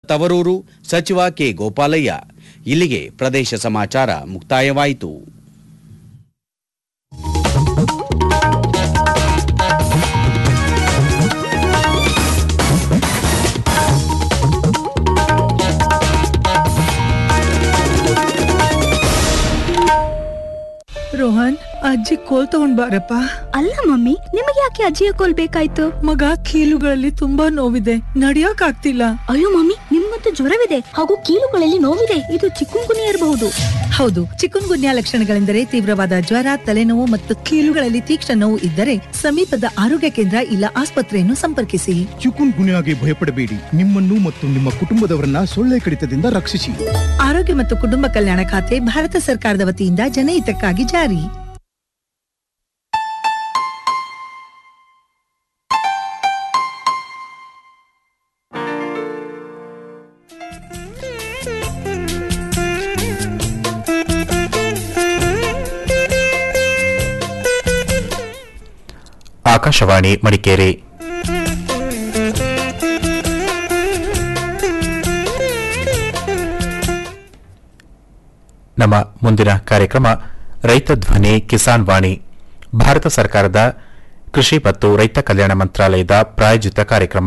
ತವರೂರು ಸಚಿವ ಕೆ ಗೋಪಾಲಯ್ಯ ಇಲ್ಲಿಗೆ ಪ್ರದೇಶ ಸಮಾಚಾರ ಮುಕ್ತಾಯವಾಯಿತು ರೋಹನ್ ಅಜ್ಜಿ ಕೋಲ್ ತಗೊಂಡ್ ಬಾರಪ್ಪ ಅಲ್ಲ ಮಮ್ಮಿ ನಿಮಗೆ ಯಾಕೆ ಅಜ್ಜಿಯ ಕೋಲ್ ಬೇಕಾಯ್ತು ಮಗ ಕೀಲುಗಳಲ್ಲಿ ತುಂಬಾ ನೋವಿದೆ ನಡಿಯಕ್ ಆಗ್ತಿಲ್ಲ ಅಯ್ಯೋ ಮಮ್ಮಿ ನಿಮ್ಗಂತೂ ಜ್ವರವಿದೆ ಹಾಗೂ ಕೀಲುಗಳಲ್ಲಿ ನೋವಿದೆ ಇದು ಚಿಕ್ಕುಂಗುನಿ ಇರಬಹುದು ಹೌದು ಚಿಕನ್ ಗುನ್ಯಾ ಲಕ್ಷಣಗಳೆಂದರೆ ತೀವ್ರವಾದ ಜ್ವರ ತಲೆನೋವು ಮತ್ತು ಕೀಲುಗಳಲ್ಲಿ ತೀಕ್ಷ್ಣ ನೋವು ಇದ್ದರೆ ಸಮೀಪದ ಆರೋಗ್ಯ ಕೇಂದ್ರ ಇಲ್ಲ ಆಸ್ಪತ್ರೆಯನ್ನು ಸಂಪರ್ಕಿಸಿ ಚಿಕುನ್ ಗುನ್ಯಾಗೆ ಭಯಪಡಬೇಡಿ ನಿಮ್ಮನ್ನು ಮತ್ತು ನಿಮ್ಮ ಕುಟುಂಬದವರನ್ನ ಸೊಳ್ಳೆ ಕಡಿತದಿಂದ ರಕ್ಷಿಸಿ ಆರೋಗ್ಯ ಮತ್ತು ಕುಟುಂಬ ಕಲ್ಯಾಣ ಖಾತೆ ಭಾರತ ಸರ್ಕಾರದ ವತಿಯಿಂದ ಜನಹಿತಕ್ಕಾಗಿ ಜಾರಿ ಆಕಾಶವಾಣಿ ಮಡಿಕೇರಿ ನಮ್ಮ ಮುಂದಿನ ಕಾರ್ಯಕ್ರಮ ರೈತ ಧ್ವನಿ ಕಿಸಾನ್ ವಾಣಿ ಭಾರತ ಸರ್ಕಾರದ ಕೃಷಿ ಮತ್ತು ರೈತ ಕಲ್ಯಾಣ ಮಂತ್ರಾಲಯದ ಪ್ರಾಯೋಜಿತ ಕಾರ್ಯಕ್ರಮ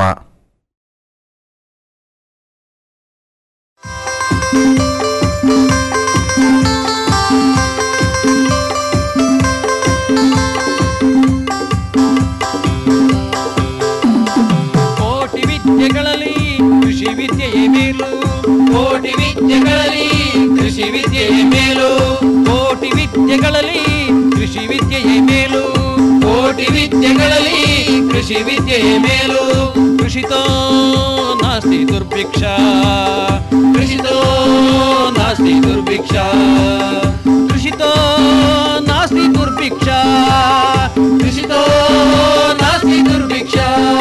ಕೋಟಿ ವಿದ್ಯೆಗಳಲ್ಲಿ ಕೃಷಿ ವಿದ್ಯೆಯೇ ಮೇಲು ಕೋಟಿ ವಿದ್ಯೆಗಳಲ್ಲಿ ಕೃಷಿ ವಿದ್ಯೆಯೇ ಮೇಲು ಕೋಟಿ ವಿದ್ಯೆಗಳಲ್ಲಿ ಕೃಷಿ ವಿದ್ಯೆಯೇ ಮೇಲು ಕೋಟಿ ವಿದ್ಯೆಗಳಲ್ಲಿ ಕೃಷಿ ವಿದ್ಯೆಯೇ ಮೇಲು ಕೃಷಿತೋ ನಾಸ್ತಿ ದುರ್ಭಿಕ್ಷ ಕೃಷಿತೋ ನಾಸ್ತಿ ದುರ್ಭಿಕ್ಷ ಕೃಷಿತೋ ನಾಸ್ತಿ ದುರ್ಭಿಕ್ಷ ಕೃಷಿತೋ ನಾಸ್ತಿ ದುರ್ಭಿಕ್ಷ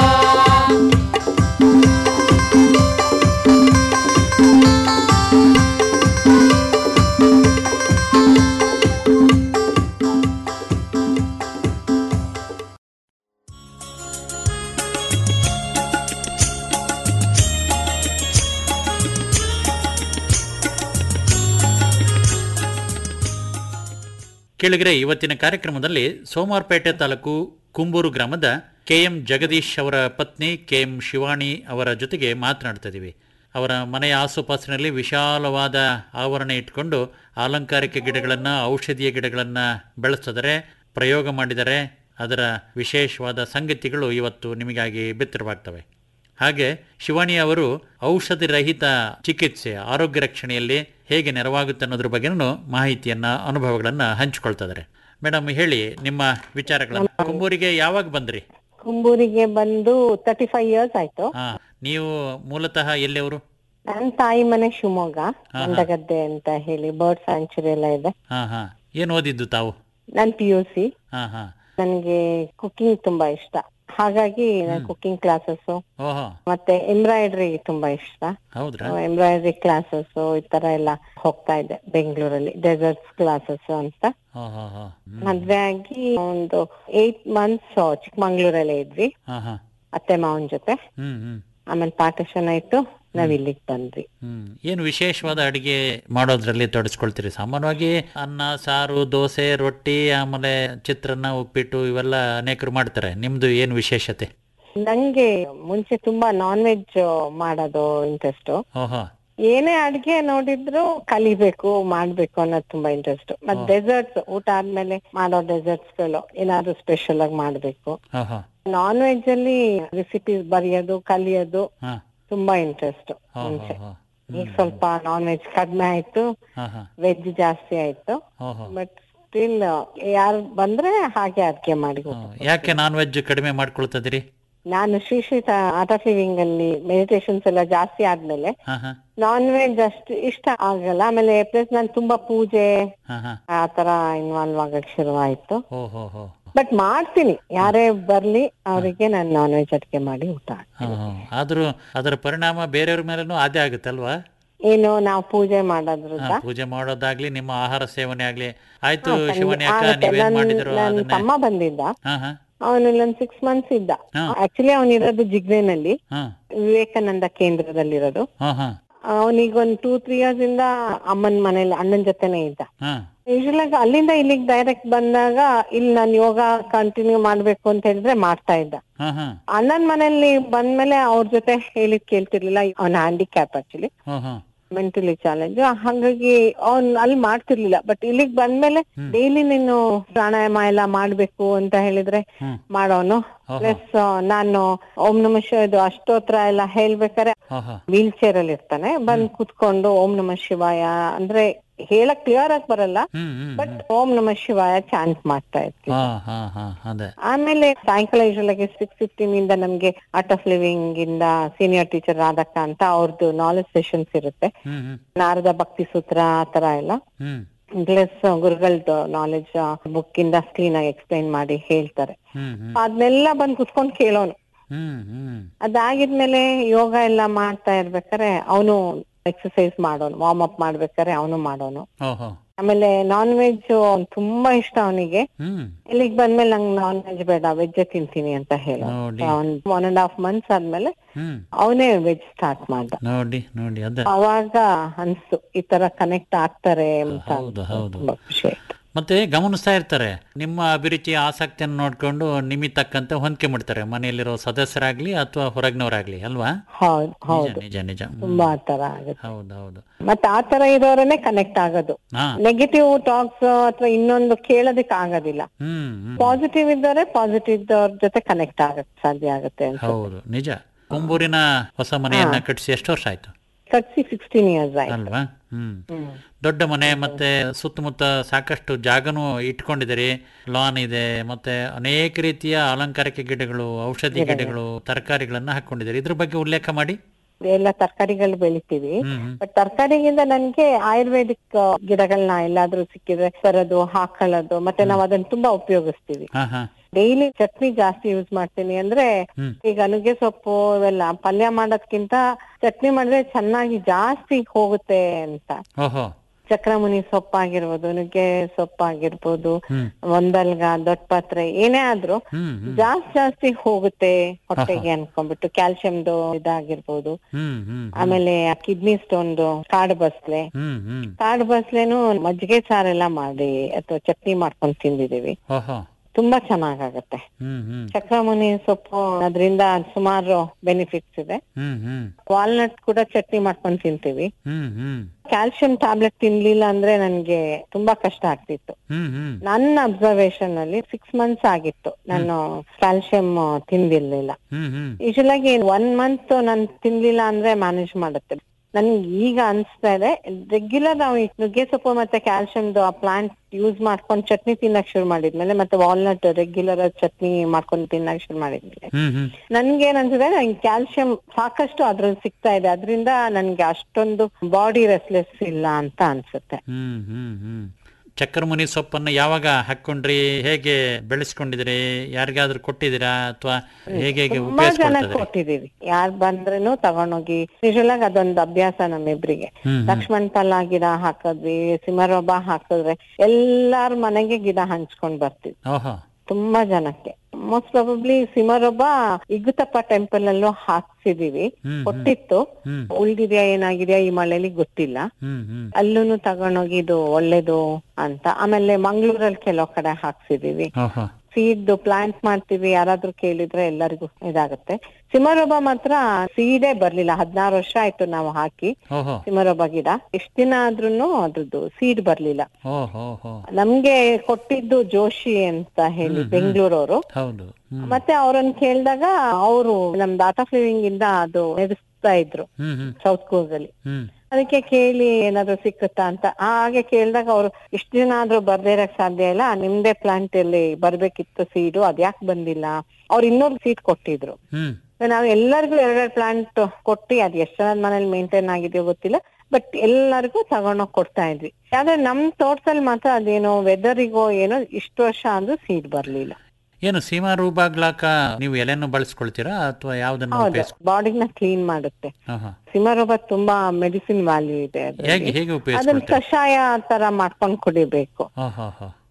ಕೇಳಿದರೆ ಇವತ್ತಿನ ಕಾರ್ಯಕ್ರಮದಲ್ಲಿ ಸೋಮವಾರಪೇಟೆ ತಾಲೂಕು ಕುಂಬೂರು ಗ್ರಾಮದ ಕೆಎಂ ಜಗದೀಶ್ ಅವರ ಪತ್ನಿ ಕೆಎಂ ಶಿವಾಣಿ ಅವರ ಜೊತೆಗೆ ಮಾತನಾಡ್ತಾ ಇದ್ದೀವಿ ಅವರ ಮನೆಯ ಆಸುಪಾಸಿನಲ್ಲಿ ವಿಶಾಲವಾದ ಆವರಣ ಇಟ್ಕೊಂಡು ಅಲಂಕಾರಿಕ ಗಿಡಗಳನ್ನು ಔಷಧೀಯ ಗಿಡಗಳನ್ನು ಬೆಳೆಸಿದರೆ ಪ್ರಯೋಗ ಮಾಡಿದರೆ ಅದರ ವಿಶೇಷವಾದ ಸಂಗತಿಗಳು ಇವತ್ತು ನಿಮಗಾಗಿ ಬಿತ್ತರವಾಗ್ತವೆ ಹಾಗೆ ಶಿವಾಣಿ ಅವರು ಔಷಧಿ ರಹಿತ ಚಿಕಿತ್ಸೆ ಆರೋಗ್ಯ ರಕ್ಷಣೆಯಲ್ಲಿ ಹೇಗೆ ನೆರವಾಗುತ್ತೆ ಅನ್ನೋದ್ರ ಬಗ್ಗೆನೂ ಮಾಹಿತಿಯನ್ನ ಅನುಭವಗಳನ್ನ ಹಂಚಿಕೊಳ್ತಾ ಇದ್ದಾರೆ ಮೇಡಮ್ ಹೇಳಿ ನಿಮ್ಮ ವಿಚಾರಗಳನ್ನ ಕುಂಬೂರಿಗೆ ಯಾವಾಗ ಬಂದ್ರಿ ಕುಂಬೂರಿಗೆ ಬಂದು ತರ್ಟಿ ಫೈವ್ ಇಯರ್ಸ್ ಆಯ್ತು ಹಾ ನೀವು ಮೂಲತಃ ಎಲ್ಲಿಯವರು ನನ್ನ ತಾಯಿ ಮನೆ ಶಿವಮೊಗ್ಗ ಮಂಡಗದ್ದೆ ಅಂತ ಹೇಳಿ ಬರ್ಡ್ ಸ್ಯಾಂಚುರಿ ಎಲ್ಲ ಇದೆ ಹಾ ಹಾ ಏನು ಓದಿದ್ದು ತಾವು ನನ್ ಪಿ ಯು ಸಿ ಹಾ ಹಾ ನನ್ಗೆ ಕುಕಿಂಗ್ ತುಂಬಾ ಇಷ್ಟ ಹಾಗಾಗಿ ನಾನು ಕುಕಿಂಗ್ ಕ್ಲಾಸಸ್ ಓಹೋ ಮತ್ತೆ ಎಂಬ್ರಾಯ್ಡ್ರಿ ತುಂಬಾ ಇಷ್ಟ ಹೌದ್ರಾ ಎಂಬ್ರಾಯ್ಡ್ರಿ ಕ್ಲಾಸಸ್ ಈ ತರ ಎಲ್ಲ ಹೋಗ್ತಾ ಇದ್ದೆ ಬೆಂಗಳೂರಲ್ಲಿ ಡೆಸರ್ಟ್ಸ್ ಕ್ಲಾಸಸ್ ಅಂತ ಹೋ ಹೋ ಹೋ ಹ್ಮ್. ಮದ್ವೆ ಆಗಿ ಒಂದು ಏಟ್ ಮಂತ್ಸ್ ಚಿಕ್ಕಮಂಗ್ಳೂರಲ್ಲೇ ಇದ್ವಿ ಹಾ ಹಾ ಅತ್ತೆ ಮಾವನ್ ಜೊತೆ ಹ್ಮ್ ಹ್ಮ್ ಆಮೇಲೆ ಪಾಠಶಾಲೆ ಆಯ್ತು ನಾವ್ ಇಲ್ಲಿಗ್ ಬಂದ್ವಿ ಹ್ಮ್ ಏನು ವಿಶೇಷವಾದ ಅಡಿಗೆ ಮಾಡೋದ್ರಲ್ಲಿ ತೊಡಸ್ಕೊಳ್ತೀರಿ ಸಾಮಾನ್ಯವಾಗಿ ಅನ್ನ ಸಾರು ದೋಸೆ ರೊಟ್ಟಿ ಆಮೇಲೆ ಚಿತ್ರಾನ್ನ ಉಪ್ಪಿಟ್ಟು ಇವೆಲ್ಲ ಅನೇಕರು ಮಾಡ್ತಾರೆ ನಿಮ್ದು ಏನು ವಿಶೇಷತೆ ನಂಗೆ ಮುಂಚೆ ತುಂಬಾ ನಾನ್ ವೆಜ್ ಮಾಡೋದು ಇಂಟ್ರೆಸ್ಟ್ ಓಹೋ ಏನೇ ಅಡ್ಗೆ ನೋಡಿದ್ರು ಕಲಿಬೇಕು ಮಾಡ್ಬೇಕು ಅನ್ನೋದು ತುಂಬಾ ಇಂಟ್ರೆಸ್ಟ್ ಮತ್ ಡೆಸರ್ಟ್ಸ್ ಊಟ ಆದ್ಮೇಲೆ ಮಾಡೋ ಡೆಸರ್ಟ್ಸ್ ಗಳು ಏನಾದ್ರು ಸ್ಪೆಷಲ್ ಆಗಿ ಮಾಡ್ಬೇಕು ಓಹೋ ನಾನ್ ವೆಜ್ ಅಲ್ಲಿ ರೆಸಿಪೀಸ್ ಬರೆಯೋದು ಕಲಿಯೋದು ಹಾ ತುಂಬಾ ಇಂಟ್ರೆಸ್ಟ್ ಹೋ ಮುಂಚೆ ಹೋ ಈಗ ಸ್ವಲ್ಪ ನಾನ್ ವೆಜ್ ಕಡಿಮೆ ಆಯ್ತು ಹಾ ಹಾ ವೆಜ್ ಜಾಸ್ತಿ ಆಯ್ತು ಓಹೋ ಬಟ್ ಸ್ಟಿಲ್ ಯಾರು ಬಂದ್ರೆ ಹಾಗೆ ಅಡ್ಗೆ ಮಾಡಿ ಊಟ ಯಾಕೆ ನಾನ್ ವೆಜ್ ಕಡಿಮೆ ಮಾಡ್ಕೊಳ್ತದಿರಿ ನಾನು Shri Shri art of living ಅಲ್ಲಿ ಮೆಡಿಟೇಷನ್ಸ್ ಎಲ್ಲ ಜಾಸ್ತಿ ಆದ್ಮೇಲೆ ಹಾ ಹಾ ನಾನ್ ವೆಜ್ ಅಷ್ಟು ಇಷ್ಟ ಆಗಲ್ಲ ಆಮೇಲೆ ಪ್ಲಸ್ ನಾನು ತುಂಬಾ ಪೂಜೆ ಹಾ ಹಾ ಆ ತರ ಇನ್ವಾಲ್ವ್ ಆಗಕ್ ಶುರುವಾಯ್ತು ಹೋ ಹೋ ಹೋ ಬಟ್ ಮಾಡ್ತೀನಿ ಯಾರೇ ಬರ್ಲಿ ಅವರಿಗೆ ನಾನು ನಾನ್ ವೆಜ್ ಅಡ್ಗೆ ಮಾಡಿ ಊಟ ಹಾಕ್ತೀನಿ. ಹಾ, ಹಾ. ಆದ್ರೂ ಅದರ ಪರಿಣಾಮ ಬೇರೆಯವ್ರ ಮೇಲೂ ಅದೇ ಆಗುತ್ತಲ್ವಾ ಏನು ನಾವು ಪೂಜೆ ಮಾಡೋದ್ರಿಂದ ಹಾ, ಪೂಜೆ ಮಾಡೋದಾಗ್ಲಿ ನಿಮ್ಮ ಆಹಾರ ಸೇವನೆ ಆಗ್ಲಿ ಆಯ್ತು ಹಾ, ಖಂಡಿತ ಶಿವನಿ ಅಕ್ಕ ಆಗುತ್ತೆ. ನೀವೇನ್ ನನ್- ಮಾಡಿದ್ರು ನನ್ ಅದನ್ನ ತಮ್ಮ ಬಂದಿದ್ದ ಹಾ ಹಾ ಅವನಲ್ಲಿ ಒಂದ್ ಸಿಕ್ಸ್ ಮಂತ್ಸ್ ಇದ್ದ ಹಾ. ಆಕ್ಚುಲಿ ಅವನಿರೋದು ಜಿಗ್ನೆನಲ್ಲಿ ಹಾ ವಿವೇಕಾನಂದ ಕೇಂದ್ರದಲ್ಲಿರೋದು ಹಾ ಹಾ ಅವನಿಗೆ ಒಂದ್ ಟೂ ತ್ರೀ ಇಯರ್ಸ್ ಇಂದ ಅಮ್ಮನ್ ಮನೇಲಿ ಅಣ್ಣನ್ ಜೊತೆನೆ ಇದ್ದ ಹಾ ಯೂಶಲ್ ಆಗಿ ಅಲ್ಲಿಂದ ಇಲ್ಲಿಗೆ ಡೈರೆಕ್ಟ್ ಬಂದಾಗ ಇಲ್ಲಿ ನಾನು ಯೋಗ ಕಂಟಿನ್ಯೂ ಮಾಡ್ಬೇಕು ಅಂತ ಹೇಳಿದ್ರೆ ಮಾಡ್ತಾ ಇದ್ದ ಹಾ ಹಾ ಅಣ್ಣನ್ ಮನೇಲಿ ಬಂದ್ಮೇಲೆ ಅವ್ರ ಜೊತೆ ಹೇಳಿದ್ ಕೇಳ್ತಿರ್ಲಿಲ್ಲ ಅವನ ಹ್ಯಾಂಡಿಕ್ಯಾಪ್ ಆಕ್ಚುಲಿ ಹಾ ಹಾ ಮೆಂಟಲಿ ಚಾಲೆಂಜ್ ಹಾಗಾಗಿ ಅವ್ನ್ ಅಲ್ಲಿ ಮಾಡ್ತಿರ್ಲಿಲ್ಲ ಬಟ್ ಇಲ್ಲಿಗ್ ಬಂದ್ಮೇಲೆ ಡೈಲಿ ನೀನು ಪ್ರಾಣಾಯಾಮ ಎಲ್ಲ ಮಾಡ್ಬೇಕು ಅಂತ ಹೇಳಿದ್ರೆ ಹ್ಮ್. ಮಾಡೋನು ಪ್ಲಸ್ ನಾನು ಓಂ ನಮ ಶಿವಾಯದು ಅಷ್ಟೋತ್ರ ಎಲ್ಲ ಹೇಳ್ಬೇಕಾರೆ ಹಾ ಹಾ ವೀಲ್ ಚೇರ್ ಅಲ್ಲಿ ಇರ್ತಾನೆ ಬಂದ್ ಕುತ್ಕೊಂಡು ಓಂ ನಮ ಶಿವಾಯ ಅಂದ್ರೆ ಹೇಳಕ್ ಕ್ಲಿಯರ್ ಆಗಿ ಬರಲ್ಲ ಹ್ಮ್ ಹ್ಮ್ ಬಟ್ ಓಂ ನಮ ಶಿವಾಯ ಚಾಂಟ್ ಮಾಡ್ತಾ ಇರ್ತೀವಿ ಹಾ ಹಾ ಹಾ ಅದೇ ಆಮೇಲೆ ಸಾಯಂಕಾಲ ಯೂಶಲ್ ಆಗಿ ಸಿಕ್ಸ್ ಫಿಫ್ಟೀನ್ ಇಂದ ನಮ್ಗೆ ಆರ್ಟ್ ಆಫ್ ಲಿವಿಂಗ್ ಇಂದ ಸೀನಿಯರ್ ಟೀಚರ್ ರಾಧಕ್ಕ ಅಂತ ಅವ್ರದ್ದು ನಾಲೆಜ್ ಸೆಷನ್ಸ್ ಇರುತ್ತೆ ಹ್ಮ್ ಹ್ಮ್ ನಾರದ ಭಕ್ತಿ ಸೂತ್ರ ಆ ತರ ಎಲ್ಲ ಹ್ಮ್ ಪ್ಲಸ್ ಗುರುಗಳದ್ದು ನಾಲೆಜ್ ಬುಕ್ ಇಂದ ಕ್ಲೀನ್ ಆಗಿ ಎಕ್ಸ್ಪ್ಲೈನ್ ಮಾಡಿ ಹೇಳ್ತಾರೆ ಹ್ಮ್ ಹ್ಮ್ ಅದನ್ನೆಲ್ಲ ಬಂದ್ ಕುತ್ಕೊಂಡ್ ಕೇಳೋನು ಹ್ಮ್ ಹ್ಮ್ ಅದಾಗಿದ್ಮೇಲೆ ಯೋಗ ಎಲ್ಲ ಮಾಡ್ತಾ ಇರ್ಬೇಕಾರೆ ಅವನು ಎಕ್ಸರ್ಸೈಸ್ ಮಾಡೋನು ವಾರ್ಮ್ ಅಪ್ ಮಾಡ್ಬೇಕಾರೆ ಅವನು ಮಾಡೋನು ಓಹೋ ಆಮೇಲೆ ನಾನ್ ವೆಜ್ ತುಂಬಾ ಇಷ್ಟ ಅವನಿಗೆ ಹ್ಮ್ ಇಲ್ಲಿಗ್ ಬಂದ್ಮೇಲೆ ನಂಗೆ ನಾನ್ ವೆಜ್ ಬೇಡ ವೆಜ್ ತಿಂತೀನಿ ಅಂತ ಹೇಳೋ ನೋಡಿ. ಒನ್ ಅಂಡ್ ಹಾಫ್ ಮಂತ್ಸ್ ಆದ್ಮೇಲೆ ಹ್ಮ್ ಅವನೇ ವೆಜ್ ಸ್ಟಾರ್ಟ್ ಮಾಡ್ದ ನೋಡಿ ನೋಡಿ ಅದೇ ಅವಾಗ ಅನ್ಸ್ತು ಈ ತರ ಕನೆಕ್ಟ್ ಆಗ್ತಾರೆ ಅಂತ ಹೌದು ಹೌದು ತುಂಬಾ ಖುಷಿ ಆಯ್ತು ಮತ್ತೆ ಗಮನಿಸ್ತಾ ಇರ್ತಾರೆ ನಿಮ್ಮ ಅಭಿರುಚಿ ಆಸಕ್ತಿಯನ್ನು ನೋಡ್ಕೊಂಡು ನಿಮಗೆ ತಕ್ಕಂತೆ ಹೊಂದ್ಕೊಂಡ್ಬಿಡ್ತಾರೆ ಮನೆಯಲ್ಲಿರೋ ಸದಸ್ಯರಾಗ್ಲಿ ಅಥವಾ ಹೊರಗಿನವರಾಗ್ಲಿ ಅಲ್ವಾ ಹೌದು ನಿಜ ಹೌದು ನಿಜ ನಿಜ ಹ್ಮ್. ತುಂಬಾ ಆ ತರ ಆಗುತ್ತೆ ಹೌದು ಹೌದು ಮತ್ತೆ ಆ ತರ ಇರೋರನ್ನೇ ಕನೆಕ್ಟ್ ಆಗೋದು ಹಾ ನೆಗೆಟಿವ್ ಟಾಕ್ಸ್ ಅಥವಾ ಇನ್ನೊಂದು ಕೇಳೋದಕ್ಕೆ ಆಗೋದಿಲ್ಲ ಹ್ಮ್ ಹ್ಮ್ ಪಾಸಿಟಿವ್ ಇದ್ದಾರೆ ಪಾಸಿಟಿವ್ ಇದ್ದವ್ರ ಜೊತೆ ಕನೆಕ್ಟ್ ಆಗಕ್ ಸಾಧ್ಯ ಆಗುತ್ತೆ ಅಂತ ಹೌದು ನಿಜ ಕುಂಬೂರಿನ ಹೊಸ ಮನೆಯನ್ನ ಕಟ್ಟಿಸಿ ಎಷ್ಟು ವರ್ಷ ಆಯ್ತು ಕಟ್ಸಿ ಸಿಕ್ಸ್ಟೀನ್ ಇಯರ್ಸ್ ಆಯ್ತು ಅಲ್ವಾ ಹ್ಮ್ ದೊಡ್ಡ ಮನೆ ಮತ್ತೆ ಸುತ್ತಮುತ್ತ ಸಾಕಷ್ಟು ಜಾಗನೂ ಇಟ್ಕೊಂಡಿದ್ದೀರಿ ಲಾನ್ ಇದೆ ಮತ್ತೆ ಅನೇಕ ರೀತಿಯ ಅಲಂಕಾರಿಕ ಗಿಡಗಳು ಔಷಧಿ ಗಿಡಗಳು ತರಕಾರಿಗಳನ್ನ ಹಾಕೊಂಡಿದ್ದೀರಿ ಇದ್ರ ಬಗ್ಗೆ ಉಲ್ಲೇಖ ಮಾಡಿ ಎಲ್ಲ ತರಕಾರಿಗಳು ಬೆಳಿತೀವಿ ಹ್ಮ್ ಹ್ಮ್. ಬಟ್ ತರಕಾರಿಗಿಂತ ನನ್ಗೆ ಆಯುರ್ವೇದಿಕ್ ಗಿಡಗಳನ್ನ ಎಲ್ಲಾದ್ರೂ ಸಿಕ್ಕಿದ್ರೆ ತರೋದು ಹಾಕೊಳ್ಳೋದು ಮತ್ತೆ ನಾವ್ ಅದನ್ನ ತುಂಬಾ ಉಪಯೋಗಿಸ್ತೀವಿ ಹಾ ಹಾ ಡೈಲಿ ಚಟ್ನಿ ಜಾಸ್ತಿ ಯೂಸ್ ಮಾಡ್ತೀನಿ ಅಂದ್ರೆ ಹ್ಮ್. ಈಗ ನುಗ್ಗೆ ಸೊಪ್ಪು ಇವೆಲ್ಲ ಪಲ್ಯ ಮಾಡೋದ್ಕಿಂತ ಚಟ್ನಿ ಮಾಡಿದ್ರೆ ಚೆನ್ನಾಗಿ ಜಾಸ್ತಿ ಹೋಗುತ್ತೆ ಅಂತ ಓಹೋ ಚಕ್ರಮುನಿ ಸೊಪ್ಪಾಗಿರ್ಬೋದು ನುಗ್ಗೆ ಸೊಪ್ಪಾಗಿರ್ಬೋದು ಹ್ಮ್ ಒಂದಲ್ಗ ದೊಡ್ಡ ಪಾತ್ರೆ ಏನೇ ಆದ್ರೂ ಹ್ಮ್ ಹ್ಮ್ ಜಾಸ್ತಿ ಜಾಸ್ತಿ ಹೋಗುತ್ತೆ ಹೊಟ್ಟೆಗೆ ಅನ್ಕೊಂಡ್ಬಿಟ್ಟು ಕ್ಯಾಲ್ಸಿಯಂದು ಇದಾಗಿರ್ಬೋದು ಹ್ಮ್ ಹ್ಮ್ ಆಮೇಲೆ ಕಿಡ್ನಿ ಸ್ಟೋನ್ದು ಕಾಡು ಬಸ್ಲೆ ಹ್ಮ್ ಹ್ಮ್ ಕಾಡು ಬಸ್ಲೆನು ಮಜ್ಜಿಗೆ ಸಾರೆಲ್ಲ ಮಾಡಿ ಅಥವಾ ಚಟ್ನಿ ಮಾಡ್ಕೊಂಡ್ ತಿಂದಿದೀವಿ ಓಹೋ ತುಂಬಾ ಚೆನ್ನಾಗಾಗತ್ತೆ ಹ್ಮ್ ಹ್ಮ್ ಚಕ್ರಮುನಿ ಸೊಪ್ಪು ಅದರಿಂದ ಸುಮಾರು ಬೆನಿಫಿಟ್ಸ್ ಇದೆ ಹ್ಮ್ ಹ್ಮ್ ವಾಲ್ನಟ್ ಕೂಡ ಚಟ್ನಿ ಮಾಡ್ಕೊಂಡ್ ತಿಂತೀವಿ ಹ್ಮ್ ಹ್ಮ್ ಕ್ಯಾಲ್ಸಿಯಂ ಟ್ಯಾಬ್ಲೆಟ್ ತಿನ್ಲಿಲ್ಲ ಅಂದ್ರೆ ನನ್ಗೆ ತುಂಬಾ ಕಷ್ಟ ಆಗ್ತಿತ್ತು ಹ್ಮ್ ಹ್ಮ್ ನನ್ನ ಅಬ್ಸರ್ವೇಷನ್ ಅಲ್ಲಿ ಸಿಕ್ಸ್ ಮಂತ್ಸ್ ಆಗಿತ್ತು ನಾನು ಕ್ಯಾಲ್ಸಿಯಂ ತಿಂದಿರ್ಲಿಲ್ಲ ಹ್ಮ್ ಹ್ಮ್ ಯೂಶಲ್ ಆಗಿ ಒನ್ ಮಂತ್ ನಾನು ತಿನ್ಲಿಲ್ಲ ಅಂದ್ರೆ ಮ್ಯಾನೇಜ್ ಮಾಡುತ್ತೆ ನನ್ಗೆ ಈಗ ಅನ್ಸ್ತಾ ಇದೆ ರೆಗ್ಯುಲರ್ ನಾವು ಈ ನುಗ್ಗೆ ಸೊಪ್ಪು ಮತ್ತೆ ಕ್ಯಾಲ್ಸಿಯಂದು ಆ ಪ್ಲಾಂಟ್ ಯೂಸ್ ಮಾಡ್ಕೊಂಡು ಚಟ್ನಿ ತಿನ್ನಕ್ ಶುರು ಮಾಡಿದ್ಮೇಲೆ ಮತ್ತೆ ವಾಲ್ನಟ್ ರೆಗ್ಯುಲರ್ ಚಟ್ನಿ ಮಾಡ್ಕೊಂಡು ತಿನ್ನಕ್ ಶುರು ಮಾಡಿದ್ಮೇಲೆ ಹ್ಮ್ ಹ್ಮ್ ನನ್ಗೆ ಏನನ್ಸಿದೆ ನಂಗೆ ಕ್ಯಾಲ್ಸಿಯಂ ಸಾಕಷ್ಟು ಅದ್ರಲ್ಲಿ ಸಿಗ್ತಾ ಇದೆ ಅದರಿಂದ ನನ್ಗೆ ಅಷ್ಟೊಂದು ಬಾಡಿ ರೆಸ್ಲೆಸ್ ಇಲ್ಲ ಅಂತ ಅನ್ಸುತ್ತೆ ಹ್ಮ್ ಹ್ಮ್ ಹ್ಮ್ ಚಕ್ರಮುನಿ ಸೊಪ್ಪನ್ನ ಯಾವಾಗ ಹಾಕೊಂಡ್ರಿ ಹೇಗೆ ಬೆಳೆಸ್ಕೊಂಡಿದ್ರಿ ಯಾರಿಗಾದ್ರೂ ಕೊಟ್ಟಿದ್ದೀರಾ ಅಥವಾ ಹೇಗೆ ಹೇಗೆ ತುಂಬಾ ಜನ ಉಪಯೋಗಿಸ್ಕೊಳ್ತಿದ್ರಿ ಕೊಟ್ಟಿದೀವಿ ಯಾರ್ ಬಂದ್ರೇನು ತಗೊಂಡೋಗಿ ಯೂಶಲ್ ಆಗಿ ಅದೊಂದು ಅಭ್ಯಾಸ ನಮ್ಮಿಬ್ರಿಗೆ ಹ್ಮ್ ಹ್ಮ್. ಲಕ್ಷ್ಮಣ್ ಫಲ ಗಿಡ ಹಾಕಿದ್ವಿ ಸಿಮರೊಬ್ಬ ಹಾಕಿದ್ರೆ ಎಲ್ಲಾರ್ ಮನೆಗೆ ಗಿಡ ಹಂಚ್ಕೊಂಡ್ ಬರ್ತಿದ್ವಿ ಓಹೋ ತುಂಬಾ ಜನಕ್ಕೆ ಮೋಸ್ಟ್ ಪ್ರಾಬಬ್ಲಿ ಸಿಮರೊಬ್ಬ ಇಗುತಪ್ಪ ಟೆಂಪಲ್ ಅಲ್ಲೂ ಹಾಕ್ಸಿದೀವಿ ಹ್ಮ್, ಹ್ಮ್. ಕೊಟ್ಟಿತ್ತು ಹ್ಮ್ ಉಳ್ದಿದ್ಯಾ ಏನಾಗಿದ್ಯಾ ಈ ಮಳೆಲಿ ಗೊತ್ತಿಲ್ಲ ಹ್ಮ್ ಹ್ಮ್ ಅಲ್ಲೂನು ತಗೊಂಡೋಗಿ ಇದು ಒಳ್ಳೇದು ಅಂತ ಆಮೇಲೆ ಮಂಗ್ಳೂರಲ್ಲಿ ಕೆಲವು ಕಡೆ ಹಾಕ್ಸಿದೀವಿ ಓಹೋ ಸೀಡ್ ಪ್ಲಾಂಟ್ ಮಾಡ್ತೀವಿ ಯಾರಾದ್ರೂ ಕೇಳಿದ್ರೆ ಎಲ್ಲರಿಗೂ ಇದಾಗುತ್ತೆ ಸಿಮರೊಬ್ಬ ಮಾತ್ರ ಸೀಡೇ ಬರ್ಲಿಲ್ಲ ಹದಿನಾರು ವರ್ಷ ಆಯ್ತು ನಾವು ಹಾಕಿ ಓಹೋ ಸಿಮರೊಬ್ಬ ಗಿಡ ಎಷ್ಟ್ ದಿನ ಆದ್ರೂನು ಅದ್ರದ್ದು ಸೀಡ್ ಬರ್ಲಿಲ್ಲ ಓಹೋ ಹೋ ನಮ್ಗೆ ಕೊಟ್ಟಿದ್ದು ಜೋಶಿ ಅಂತ ಹೇಳಿ ಬೆಂಗಳೂರವರು ಹೌದು ಹ್ಮ್ ಮತ್ತೆ ಅವ್ರನ್ನ ಕೇಳಿದಾಗ ಅವರು ನಮ್ ಡಾಟಾ ಫ್ಲಿವಿಂಗ್ ಇಂದ ಅದು ನಡೆಸ್ತಾ ಇದ್ರು ಹ್ಮ್ ಹ್ಮ್ ಸೌತ್ ಕೂರ್ಗಲ್ಲಿ ಹ್ಮ್ ಅದಕ್ಕೆ ಕೇಳಿ ಏನಾದ್ರು ಸಿಕ್ಕುತ್ತಾ ಅಂತ ಹಾಗೆ ಕೇಳಿದಾಗ ಅವ್ರು ಇಷ್ಟ ದಿನ ಆದ್ರೂ ಬರ್ದೇ ಇರಕ್ ಸಾಧ್ಯ ಇಲ್ಲ ನಿಮ್ದೇ ಪ್ಲಾಂಟ್ ಅಲ್ಲಿ ಬರ್ಬೇಕಿತ್ತು ಸೀಡು ಅದ್ಯಾಕ್ ಬಂದಿಲ್ಲ ಅವ್ರು ಇನ್ನೊಂದು ಸೀಟ್ ಕೊಟ್ಟಿದ್ರು ಹ್ಮ್ ನಾವು ಎಲ್ಲರಿಗೂ ಎರಡೆರಡು ಪ್ಲಾಂಟ್ ಕೊಟ್ಟು ಅದ್ ಎಷ್ಟ್ ಜನದ ಮನೇಲಿ ಮೇಂಟೈನ್ ಆಗಿದೆಯೋ ಗೊತ್ತಿಲ್ಲ ಬಟ್ ಎಲ್ಲರಿಗೂ ತಗೊಂಡೋಗ್ ಕೊಡ್ತಾ ಇದ್ವಿ ಆದ್ರೆ ನಮ್ ತೋಟದಲ್ಲಿ ಮಾತ್ರ ಅದೇನೋ ವೆದರಿಗೋ ಏನೋ ಇಷ್ಟು ವರ್ಷ ಆದ್ರೂ ಸೀಡ್ ಬರ್ಲಿಲ್ಲ ಏನು ಸೀಮಾ ರೂಬಾಗ್ಲಾಕ ನೀವು ಎಲೆಯನ್ನು ಬಳಸ್ಕೊಳ್ತೀರಾ ಅಥವಾ ಯಾವ್ದನ್ನು ಹೌದು ಉಪಯೋಗಿಸ್ ಬಾಡಿನ ಕ್ಲೀನ್ ಮಾಡುತ್ತೆ ಹಾ ಹಾ ಸಿಮರೋಬ ತುಂಬಾ ಮೆಡಿಸಿನ್ ವ್ಯಾಲ್ಯೂ ಇದೆ ಅದ್ರಲ್ಲಿ. ಹೇಗೆ ಹೇಗೆ ಅದನ್ನ ಉಪಯೋಗಿಸ್ಕೊಳ್ತೀರಾ ಕಷಾಯ ತರ ಮಾಡ್ಕೊಂಡ್ ಕುಡಿಬೇಕು ಹಾ ಹಾ ಹಾ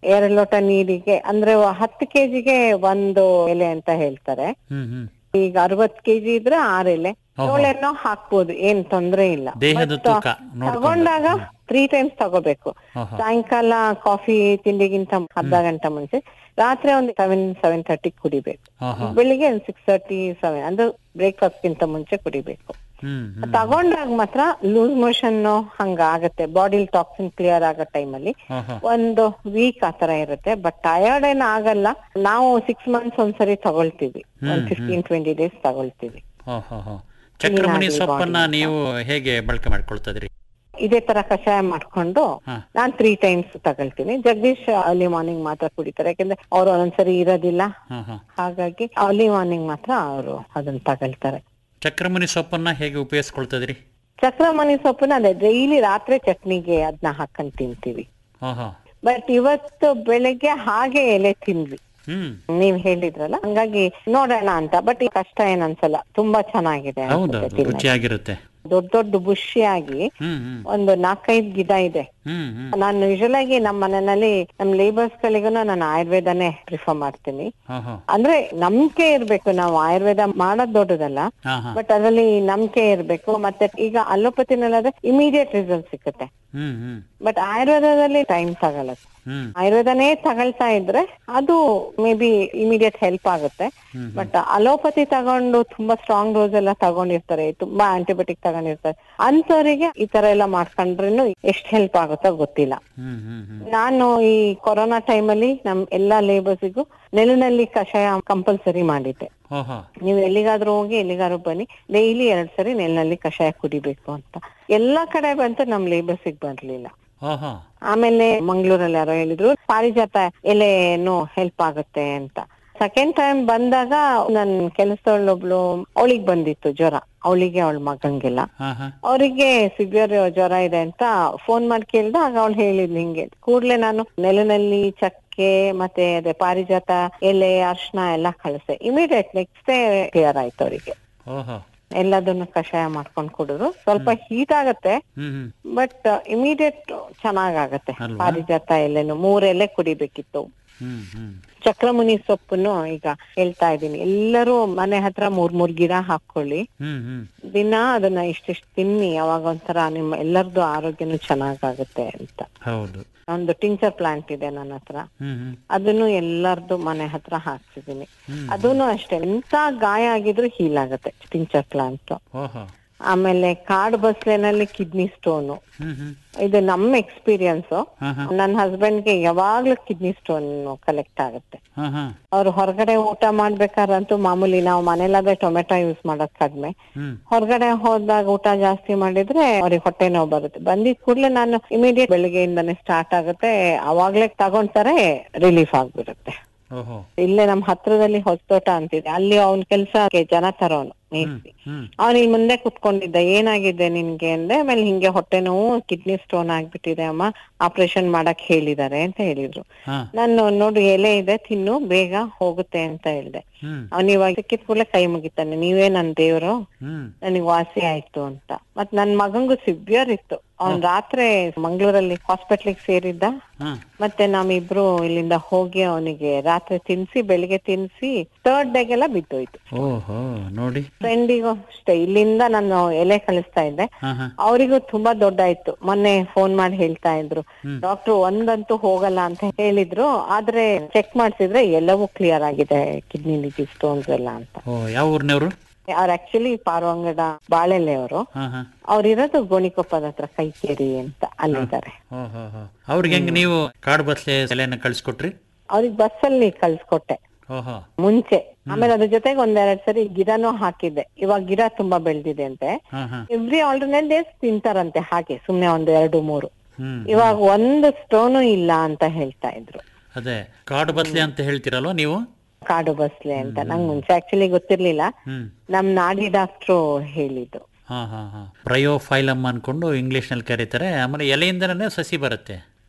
ಎರಡು ಲೋಟ ನೀರಿಗೆ ಅಂದ್ರೆ ಹತ್ತು ಕೆಜಿಗೆ ಒಂದು ಎಲೆ ಅಂತ ಹೇಳ್ತಾರೆ ಹ್ಮ್ ಹ್ಮ್ ಈಗ ಅರವತ್ ಕೆಜಿ ಇದ್ರೆ ಆರ್ ಎಲೆ ಓಹೋ. ಏಳೆನೋ ಹಾಕ್ಬೋದು ಏನ್ ತೊಂದ್ರೆ ಇಲ್ಲ ದೇಹದ But, ತೂಕ ನೋಡ್ಕೊಂಡು. ತಗೊಂಡಾಗ ತ್ರೀ ಟೈಮ್ಸ್ ತಗೋಬೇಕು ಓಹೋ. ಸಾಯಂಕಾಲ ಕಾಫಿ ತಿಂಡಿಗಿಂತ ಅರ್ಧ ಗಂಟೆ ಮುಂಚೆ ರಾತ್ರಿ ಒಂದು ಸೆವೆನ್ ಸೆವೆನ್ ತರ್ಟಿ ಕುಡಿಬೇಕು ಆಹಾ. ಬೆಳಿಗ್ಗೆ ಒಂದು ಸಿಕ್ಸ್ ತರ್ಟಿ ಸೆವೆನ್ ಅಂದ್ರೆ ಬ್ರೇಕ್ಫಾಸ್ಟ್ ಗಿಂತ ಮುಂಚೆ ಕುಡಿಬೇಕು ಹ್ಮ್ ಹ್ಮ್ ತಗೊಂಡಾಗ ಮಾತ್ರ ಲೂಸ್ ಮೋಷನ್ ಹಂಗ ಆಗತ್ತೆ ಬಾಡಿಲಿ ಟಾಕ್ಸಿನ್ ಕ್ಲಿಯರ್ ಆಗೋ ಟೈಮಲ್ಲಿ ಆಹಾ. ಒಂದು ವೀಕ್ ಆತರ ಇರುತ್ತೆ ಬಟ್ ಟಯರ್ಡ್ ಏನ್ ಆಗಲ್ಲ ನಾವು ಸಿಕ್ಸ್ ಮಂತ್ಸ್ ಒಂದ್ಸರಿ ತಗೊಳ್ತೀವಿ ಒಂದ್ ಫಿಫ್ಟೀನ್ ಟ್ವೆಂಟಿ ಡೇಸ್ ತಗೊಳ್ತೀವಿ ಹೋ, ಹೋ, ಹೋ. ಚಕ್ರಮಣಿ ಏನಾಗ್ಲಿ ಸೊಪ್ಪನ್ನ body ನೀವು ಹೇಗೆ ಬಳಕೆ ಮಾಡ್ಕೊಳ್ತಾ ಇದ್ರಿ ಇದೇ ತರ ಕಷಾಯ ಮಾಡ್ಕೊಂಡು ಹಾ. ನಾನ್ ತ್ರೀ ಟೈಮ್ಸ್ ತಗೊಳ್ತೀನಿ ಜಗದೀಶ್ ಅರ್ಲಿ ಮಾರ್ನಿಂಗ್ ಮಾತ್ರ ಕುಡಿತಾರೆ ಯಾಕಂದ್ರೆ ಅವ್ರು ಒಂದೊಂದ್ಸರಿ ಇರೋದಿಲ್ಲ ಹಾ ಹಾ ಹಾಗಾಗಿ ಅರ್ಲಿ ಮಾರ್ನಿಂಗ್ ಮಾತ್ರ ಅವರು ಅದನ್ನ ತಗೊಳ್ತಾರೆ ಚಕ್ರಮಣಿ ಸೊಪ್ಪನ್ನ ಹೇಗೆ ಉಪಯೋಗಿಸ್ಕೊಳ್ತಾ ಇದ್ರಿ ಚಕ್ರಮಣಿ ಸೊಪ್ಪನ್ನ ಅದೇ ಡೈಲಿ ರಾತ್ರಿ ಚಟ್ನಿಗೆ ಅದನ್ನ ಹಾಕೊಂಡ್ ತಿಂತೀವಿ ಹಾ ಹಾ ಬಟ್ ಇವತ್ತು ಬೆಳಗ್ಗೆ ಹಾಗೆ ಎಲೆ ತಿಂದ್ವಿ ಹ್ಮ್ ನೀವ್ ಹೇಳಿದ್ರಲ್ಲ ಹಂಗಾಗಿ ನೋಡೋಣ ಅಂತ ಬಟ್ ಕಷ್ಟ ಏನ್ ಅನ್ಸಲ್ಲ ತುಂಬಾ ಚೆನ್ನಾಗಿದೆ ಅನ್ಸುತ್ತೆ ಹೌದೌದು ತಿನ್ನಕ್ಕೆ. ರುಚಿಯಾಗಿರುತ್ತೆ ದೊಡ್ಡ ದೊಡ್ಡ ಬುಷಿಯಾಗಿ ಹ್ಮ್ ಹ್ಮ್ ಒಂದು ನಾಲ್ಕೈದು ಗಿಡ ಇದೆ ಹ್ಮ್ ಹ್ಮ್ ನಾನು ಯೂಶಲ್ ಆಗಿ ನಮ್ಮ ಮನೆಯಲ್ಲಿ ನಮ್ ಲೇಬರ್ಸ್ ಗಳಿಗೂ ನಾನು ಆಯುರ್ವೇದನೇ ಪ್ರಿಫರ್ ಮಾಡ್ತೀನಿ ಹಾ ಹಾ ಅಂದ್ರೆ ನಂಬಿಕೆ ಇರ್ಬೇಕು ನಾವು ಆಯುರ್ವೇದ ಮಾಡೋದ್ ದೊಡ್ಡದಲ್ಲ ಹಾ ಹಾ ಬಟ್ ಅದರಲ್ಲಿ ನಂಬಿಕೆ ಇರ್ಬೇಕು ಮತ್ತೆ ಈಗ ಅಲೋಪತಿನಲ್ಲಾದ್ರೆ ಇಮಿಡಿಯೇಟ್ ರಿಸಲ್ಟ್ ಸಿಕ್ಕುತ್ತೆ ಹ್ಮ್ ಹ್ಮ್ ಬಟ್ ಆಯುರ್ವೇದದಲ್ಲಿ ಟೈಮ್ ತಗೊಳತ್ತೆ ಹ್ಮ್ ಆಯುರ್ವೇದನೇ ತಗೊಳ್ತಾ ಇದ್ರೆ ಅದು ಮೇ ಬಿ ಇಮಿಡಿಯೇಟ್ ಹೆಲ್ಪ್ ಆಗುತ್ತೆ ಬಟ್ ಅಲೋಪತಿ ತಗೊಂಡು ತುಂಬಾ ಸ್ಟ್ರಾಂಗ್ ಡೋಸ್ ಎಲ್ಲ ತಗೊಂಡಿರ್ತಾರೆ ತುಂಬಾ ಆಂಟಿಬಯೋಟಿಕ್ ತಗೊಂಡಿರ್ತಾರೆ ಅಂತವರಿಗೆ ಈ ತರ ಎಲ್ಲ ಮಾಡ್ಕೊಂಡ್ರು ಎಷ್ಟ್ ಹೆಲ್ಪ್ ಆಗುತ್ತೋ ಗೊತ್ತಿಲ್ಲ ಹ್ಮ್ ಹ್ಮ್ ಹ್ಮ್ ನಾನು ಈ ಕೊರೋನಾ ಟೈಮಲ್ಲಿ ನಮ್ ಎಲ್ಲಾ ಲೇಬರ್ಸಿಗೂ ನೆಲನಲ್ಲಿ ಕಷಾಯ ಕಂಪಲ್ಸರಿ ಮಾಡಿದ್ದೆ ಹೋ ಹೋ ನೀವು ಎಲ್ಲಿಗಾದ್ರೂ ಹೋಗಿ ಎಲ್ಲಿಗಾದ್ರೂ ಬನ್ನಿ ಡೈಲಿ ಎರಡ್ ಸರಿ ನೆಲನಲ್ಲಿ ಕಷಾಯ ಕುಡಿಬೇಕು ಅಂತ ಎಲ್ಲಾ ಕಡೆ ಬಂತು ನಮ್ ಲೇಬರ್ಸಿಗ್ ಬರ್ಲಿಲ್ಲ ಹೋ ಹೋ ಆಮೇಲೆ ಮಂಗಳೂರಲ್ಲಿ ಯಾರೋ ಹೇಳಿದ್ರು ಪಾರಿಜಾತ ಎಲೆನು ಹೆಲ್ಪ್ ಆಗುತ್ತೆ ಅಂತ ಸೆಕೆಂಡ್ ಟೈಮ್ ಬಂದಾಗ ನನ್ ಕೆಲಸದವಳೊಬ್ಳು ಅವಳಿಗೆ ಬಂದಿತ್ತು ಜ್ವರ ಅವಳಿಗೆ ಅವಳ ಮಗಂಗೆಲ್ಲ ಹಾ ಹಾ ಅವರಿಗೆ ಸಿವಿಯರ್ ಜ್ವರ ಇದೆ ಅಂತ ಫೋನ್ ಮಾಡಿ ಕೇಳ್ದಾಗ ಅವಳು ಹೇಳಿದ್ಲು ಹಿಂಗೆ ಕೂಡ್ಲೆ ನಾನು ನೆಲನಲ್ಲಿ ಚಕ್ಕೆ ಮತ್ತೆ ಅದೇ ಪಾರಿಜಾತ ಎಲೆ ಅರ್ಶನ ಎಲ್ಲ ಕಳಿಸೆ ಇಮಿಡಿಯೇಟ್ ನೆಕ್ಸ್ಟ್ ಡೇ ಕ್ಲಿಯರ್ ಆಯ್ತು ಅವರಿಗೆ ಹೋ ಹೋ ಎಲ್ಲದನ್ನು ಕಷಾಯ ಮಾಡ್ಕೊಂಡ್ ಕುಡಿದ್ರು ಸ್ವಲ್ಪ ಹೀಟ್ ಆಗತ್ತೆ ಹ್ಮ್ ಹ್ಮ್ ಬಟ್ ಇಮಿಡಿಯೇಟ್ ಚೆನ್ನಾಗಾಗತ್ತೆ ಅಲ್ವಾ? ಪಾರಿಜಾತ ಎಲೆನು ಮೂರ್ ಎಲೆ ಕುಡಿಬೇಕಿತ್ತು ಹ್ಮ್ ಹ್ಮ್ ಚಕ್ರಮುನಿ ಸೊಪ್ಪನ್ನು ಈಗ ಹೇಳ್ತಾ ಇದ್ದೀನಿ ಎಲ್ಲರೂ ಮನೆ ಹತ್ರ ಮೂರ್ ಮೂರ್ ಗಿಡ ಹಾಕೊಳ್ಳಿ ಹ್ಮ್ ಹ್ಮ್ ದಿನ ಅದನ್ನ ಇಷ್ಟಿಷ್ಟು ತಿನ್ನಿ ಅವಾಗ ಒಂಥರ ನಿಮ್ಮ ಎಲ್ಲರದು ಆರೋಗ್ಯನು ಚೆನ್ನಾಗಾಗುತ್ತೆ ಅಂತ ಹೌದು ಒಂದು ಟಿಂಚರ್ ಪ್ಲಾಂಟ್ ಇದೆ ನನ್ನ ಹತ್ರ ಹ್ಮ್ ಹ್ಮ್ ಅದನ್ನು ಎಲ್ಲರದು ಮನೆ ಹತ್ರ ಹಾಕ್ಸಿದೀನಿ ಅದನ್ನು ಅಷ್ಟೇ ಎಂತ ಗಾಯ ಆಗಿದ್ರು ಹೀಲ್ ಆಗುತ್ತೆ ಟಿಂಚರ್ ಪ್ಲಾಂಟ್ ಹೋ ಹೋ ಆಮೇಲೆ ಕಾಡು ಬಸ್ಲೆನಲ್ಲಿ ಕಿಡ್ನಿ ಸ್ಟೋನು ಹ್ಮ್ ಹ್ಮ್ ಇದು ನಮ್ಮ ಎಕ್ಸ್ಪೀರಿಯನ್ಸ್ ಹಾ ಹಾ ನನ್ನ ಹಸ್ಬೆಂಡ್ಗೆ ಯಾವಾಗ್ಲೂ ಕಿಡ್ನಿ ಸ್ಟೋನ್ ಕಲೆಕ್ಟ್ ಆಗುತ್ತೆ ಹಾ ಹಾ ಅವ್ರು ಹೊರಗಡೆ ಊಟ ಮಾಡ್ಬೇಕಾರಂತೂ ಮಾಮೂಲಿ ನಾವು ಮನೇಲಾದ್ರೆ ಟೊಮೆಟೊ ಯೂಸ್ ಮಾಡೋದ್ ಕಡಿಮೆ ಹ್ಮ್ ಹೊರಗಡೆ ಹೋದಾಗ ಊಟ ಜಾಸ್ತಿ ಮಾಡಿದ್ರೆ ಅವ್ರಿಗೆ ಹೊಟ್ಟೆ ನೋವು ಬರುತ್ತೆ ಬಂದಿದ್ ಕೂಡ್ಲೆ ನಾನು ಇಮಿಡಿಯೇಟ್ ಬೆಳಿಗ್ಗೆಯಿಂದಾನೇ ಸ್ಟಾರ್ಟ್ ಆಗುತ್ತೆ ಅವಾಗ್ಲೇ ತಗೊಂತಾರೆ ರಿಲೀಫ್ ಆಗ್ಬಿಡುತ್ತೆ ಓಹೋ ಇಲ್ಲೇ ನಮ್ ಹತ್ರದಲ್ಲಿ ಹೊಸತೋಟ ಅಂತಿದೆ ಅಲ್ಲಿ ಅವ್ನ ಕೆಲ್ಸಕ್ಕೆ ಜನ ತರೋನು ಮೇಸ್ತ್ರಿ ಹ್ಮ್ ಅವ್ನು ಇಲ್ಲಿ ಮುಂದೆ ಕುತ್ಕೊಂಡಿದ್ದ ಏನಾಗಿದೆ ನಿನ್ಗೆ ಅಂದೆ ಆಮೇಲೆ ಹಿಂಗೆ ಹೊಟ್ಟೆ ನೋವು ಕಿಡ್ನಿ ಸ್ಟೋನ್ ಆಗ್ಬಿಟ್ಟಿದೆ ಅಮ್ಮ ಆಪರೇಷನ್ ಮಾಡಕ್ ಹೇಳಿದಾರೆ ಅಂತ ಹೇಳಿದ್ರು ಹಾ ನಾನು ನೋಡು ಎಲೆ ಇದೆ ತಿನ್ನು ಬೇಗ ಹೋಗುತ್ತೆ ಅಂತ ಹೇಳ್ದೆ ಹ್ಮ್ ಅವ್ನ್ ಇವಾಗ ಸಿಕ್ಕಿದ ಕೂಡಲೇ ಕೈ ಮುಗಿತಾನೆ ನೀವೇ ನನ್ ದೇವ್ರು ಹ್ಮ್ ನನಗ್ ವಾಸಿ ಆಯ್ತು ಅಂತ ಮತ್ ನನ್ ಮಗಂಗೂ ಸಿವಿಯರ್ ಇತ್ತು ಅವ್ನ್ ರಾತ್ರಿ ಮಂಗಳೂರಲ್ಲಿ ಹಾಸ್ಪಿಟ್ಲಿಗೆ ಸೇರಿದ್ದ ಹಾ ಮತ್ತೆ ನಾವಿಬ್ರು ಇಲ್ಲಿಂದ ಹೋಗಿ ಅವನಿಗೆ ರಾತ್ರಿ ತಿನ್ಸಿ ಬೆಳಿಗ್ಗೆ ತಿನ್ಸಿ ಥರ್ಡ್ ಡೇಗೆಲ್ಲ ಬಿದ್ದೋಯ್ತು ಓಹೋ ನೋಡಿ ಫ್ರೆಂಡಿಗೂ ಅಷ್ಟೇ ಇಲ್ಲಿಂದ ನಾನು ಎಲೆ ಕಳಿಸ್ತಾ ಇದ್ದೆ ಹಾ ಹಾ ಅವರಿಗೂ ತುಂಬಾ ದೊಡ್ಡ ಆಯ್ತು ಮೊನ್ನೆ ಫೋನ್ ಮಾಡಿ ಹೇಳ್ತಾ ಇದ್ರು ಡಾಕ್ಟರ್ ಒಂದಂತೂ ಹೋಗಲ್ಲ ಅಂತ ಹೇಳಿದ್ರು ಆದ್ರೆ ಚೆಕ್ ಮಾಡ್ಸಿದ್ರೆ ಎಲ್ಲವೂ ಕ್ಲಿಯರ್ ಆಗಿದೆ ಕಿಡ್ನಿಲಿ ಸ್ಟೋನ್ಸ್ ಎಲ್ಲ ಅಂತ ಓ ಯಾವ ಊರಿನವರು ಅವ್ರು ಆಕ್ಚುಲಿ ಪಾರ್ವಂಗಡ ಬಾಳೆಲೆ ಅವರು ಹಾ ಹಾ ಅವ್ರಿರೋದು ಗೋಣಿಕೊಪ್ಪದ ಹತ್ರ ಕೈಕೇರಿ ಅಂತ ಅಲ್ಲಿದ್ದಾರೆ ಹೋ ಹೋ ಹೋ ಅವ್ರಿಗೆ ಹೆಂಗ್ ನೀವು ಕಾಡು ಬಸ್ಲೆ ಎಲೆನ ಕಳ್ಸಿಕೊಟ್ರಿ ಅವ್ರಿಗೆ ಬಸ್ಸಲ್ಲಿ ಕಳ್ಸ್ಕೊಟ್ಟೆ ಓಹೋ ಮುಂಚೆ ಆಮೇಲೆ ಅದ್ರ ಜೊತೆಗೆ ಒಂದೆರಡ್ ಸರಿ ಗಿಡನೂ ಹಾಕಿದ್ದೆ ಇವಾಗ ಗಿಡ ತುಂಬಾ ಬೆಳ್ದಿದೆ ಅಂತೆ ಹಾ ಹಾ ಎವ್ರಿ ಆಲ್ಟರ್ನೇಟ್ ಡೇಸ್ ತಿಂತಾರಂತೆ ಹಾಗೆ ಸುಮ್ನೆ ಒಂದು ಎರಡು ಮೂರು ಹ್ಮ್ ಇವಾಗ ಒಂದು ಸ್ಟೋನು ಇಲ್ಲ ಅಂತ ಹೇಳ್ತಾ ಇದ್ರು ಅದೇ ಕಾಡು ಬಸ್ಲೆ ಅಂತ ಹೇಳ್ತೀರಲ್ವಾ ನೀವು ಕಾಡು ಬಸ್ಲೆ ಅಂತ ನಂಗ್ ಮುಂಚೆ ಆಕ್ಚುಲಿ ಗೊತ್ತಿರ್ಲಿಲ್ಲ ಹ್ಮ್ ನಮ್ ನಾಡಿ ಡಾಕ್ಟ್ರು ಹೇಳಿದ್ದು ಹಾ ಹಾ ಹಾ ಪ್ರಯೋಫೈಲಮ್ ಅನ್ಕೊಂಡು ಇಂಗ್ಲಿಷ್ ನಲ್ಲಿ ಕರೀತಾರೆ ಆಮೇಲೆ ಎಲೆಯಿಂದನೇ ಸಸಿ ಬರುತ್ತೆ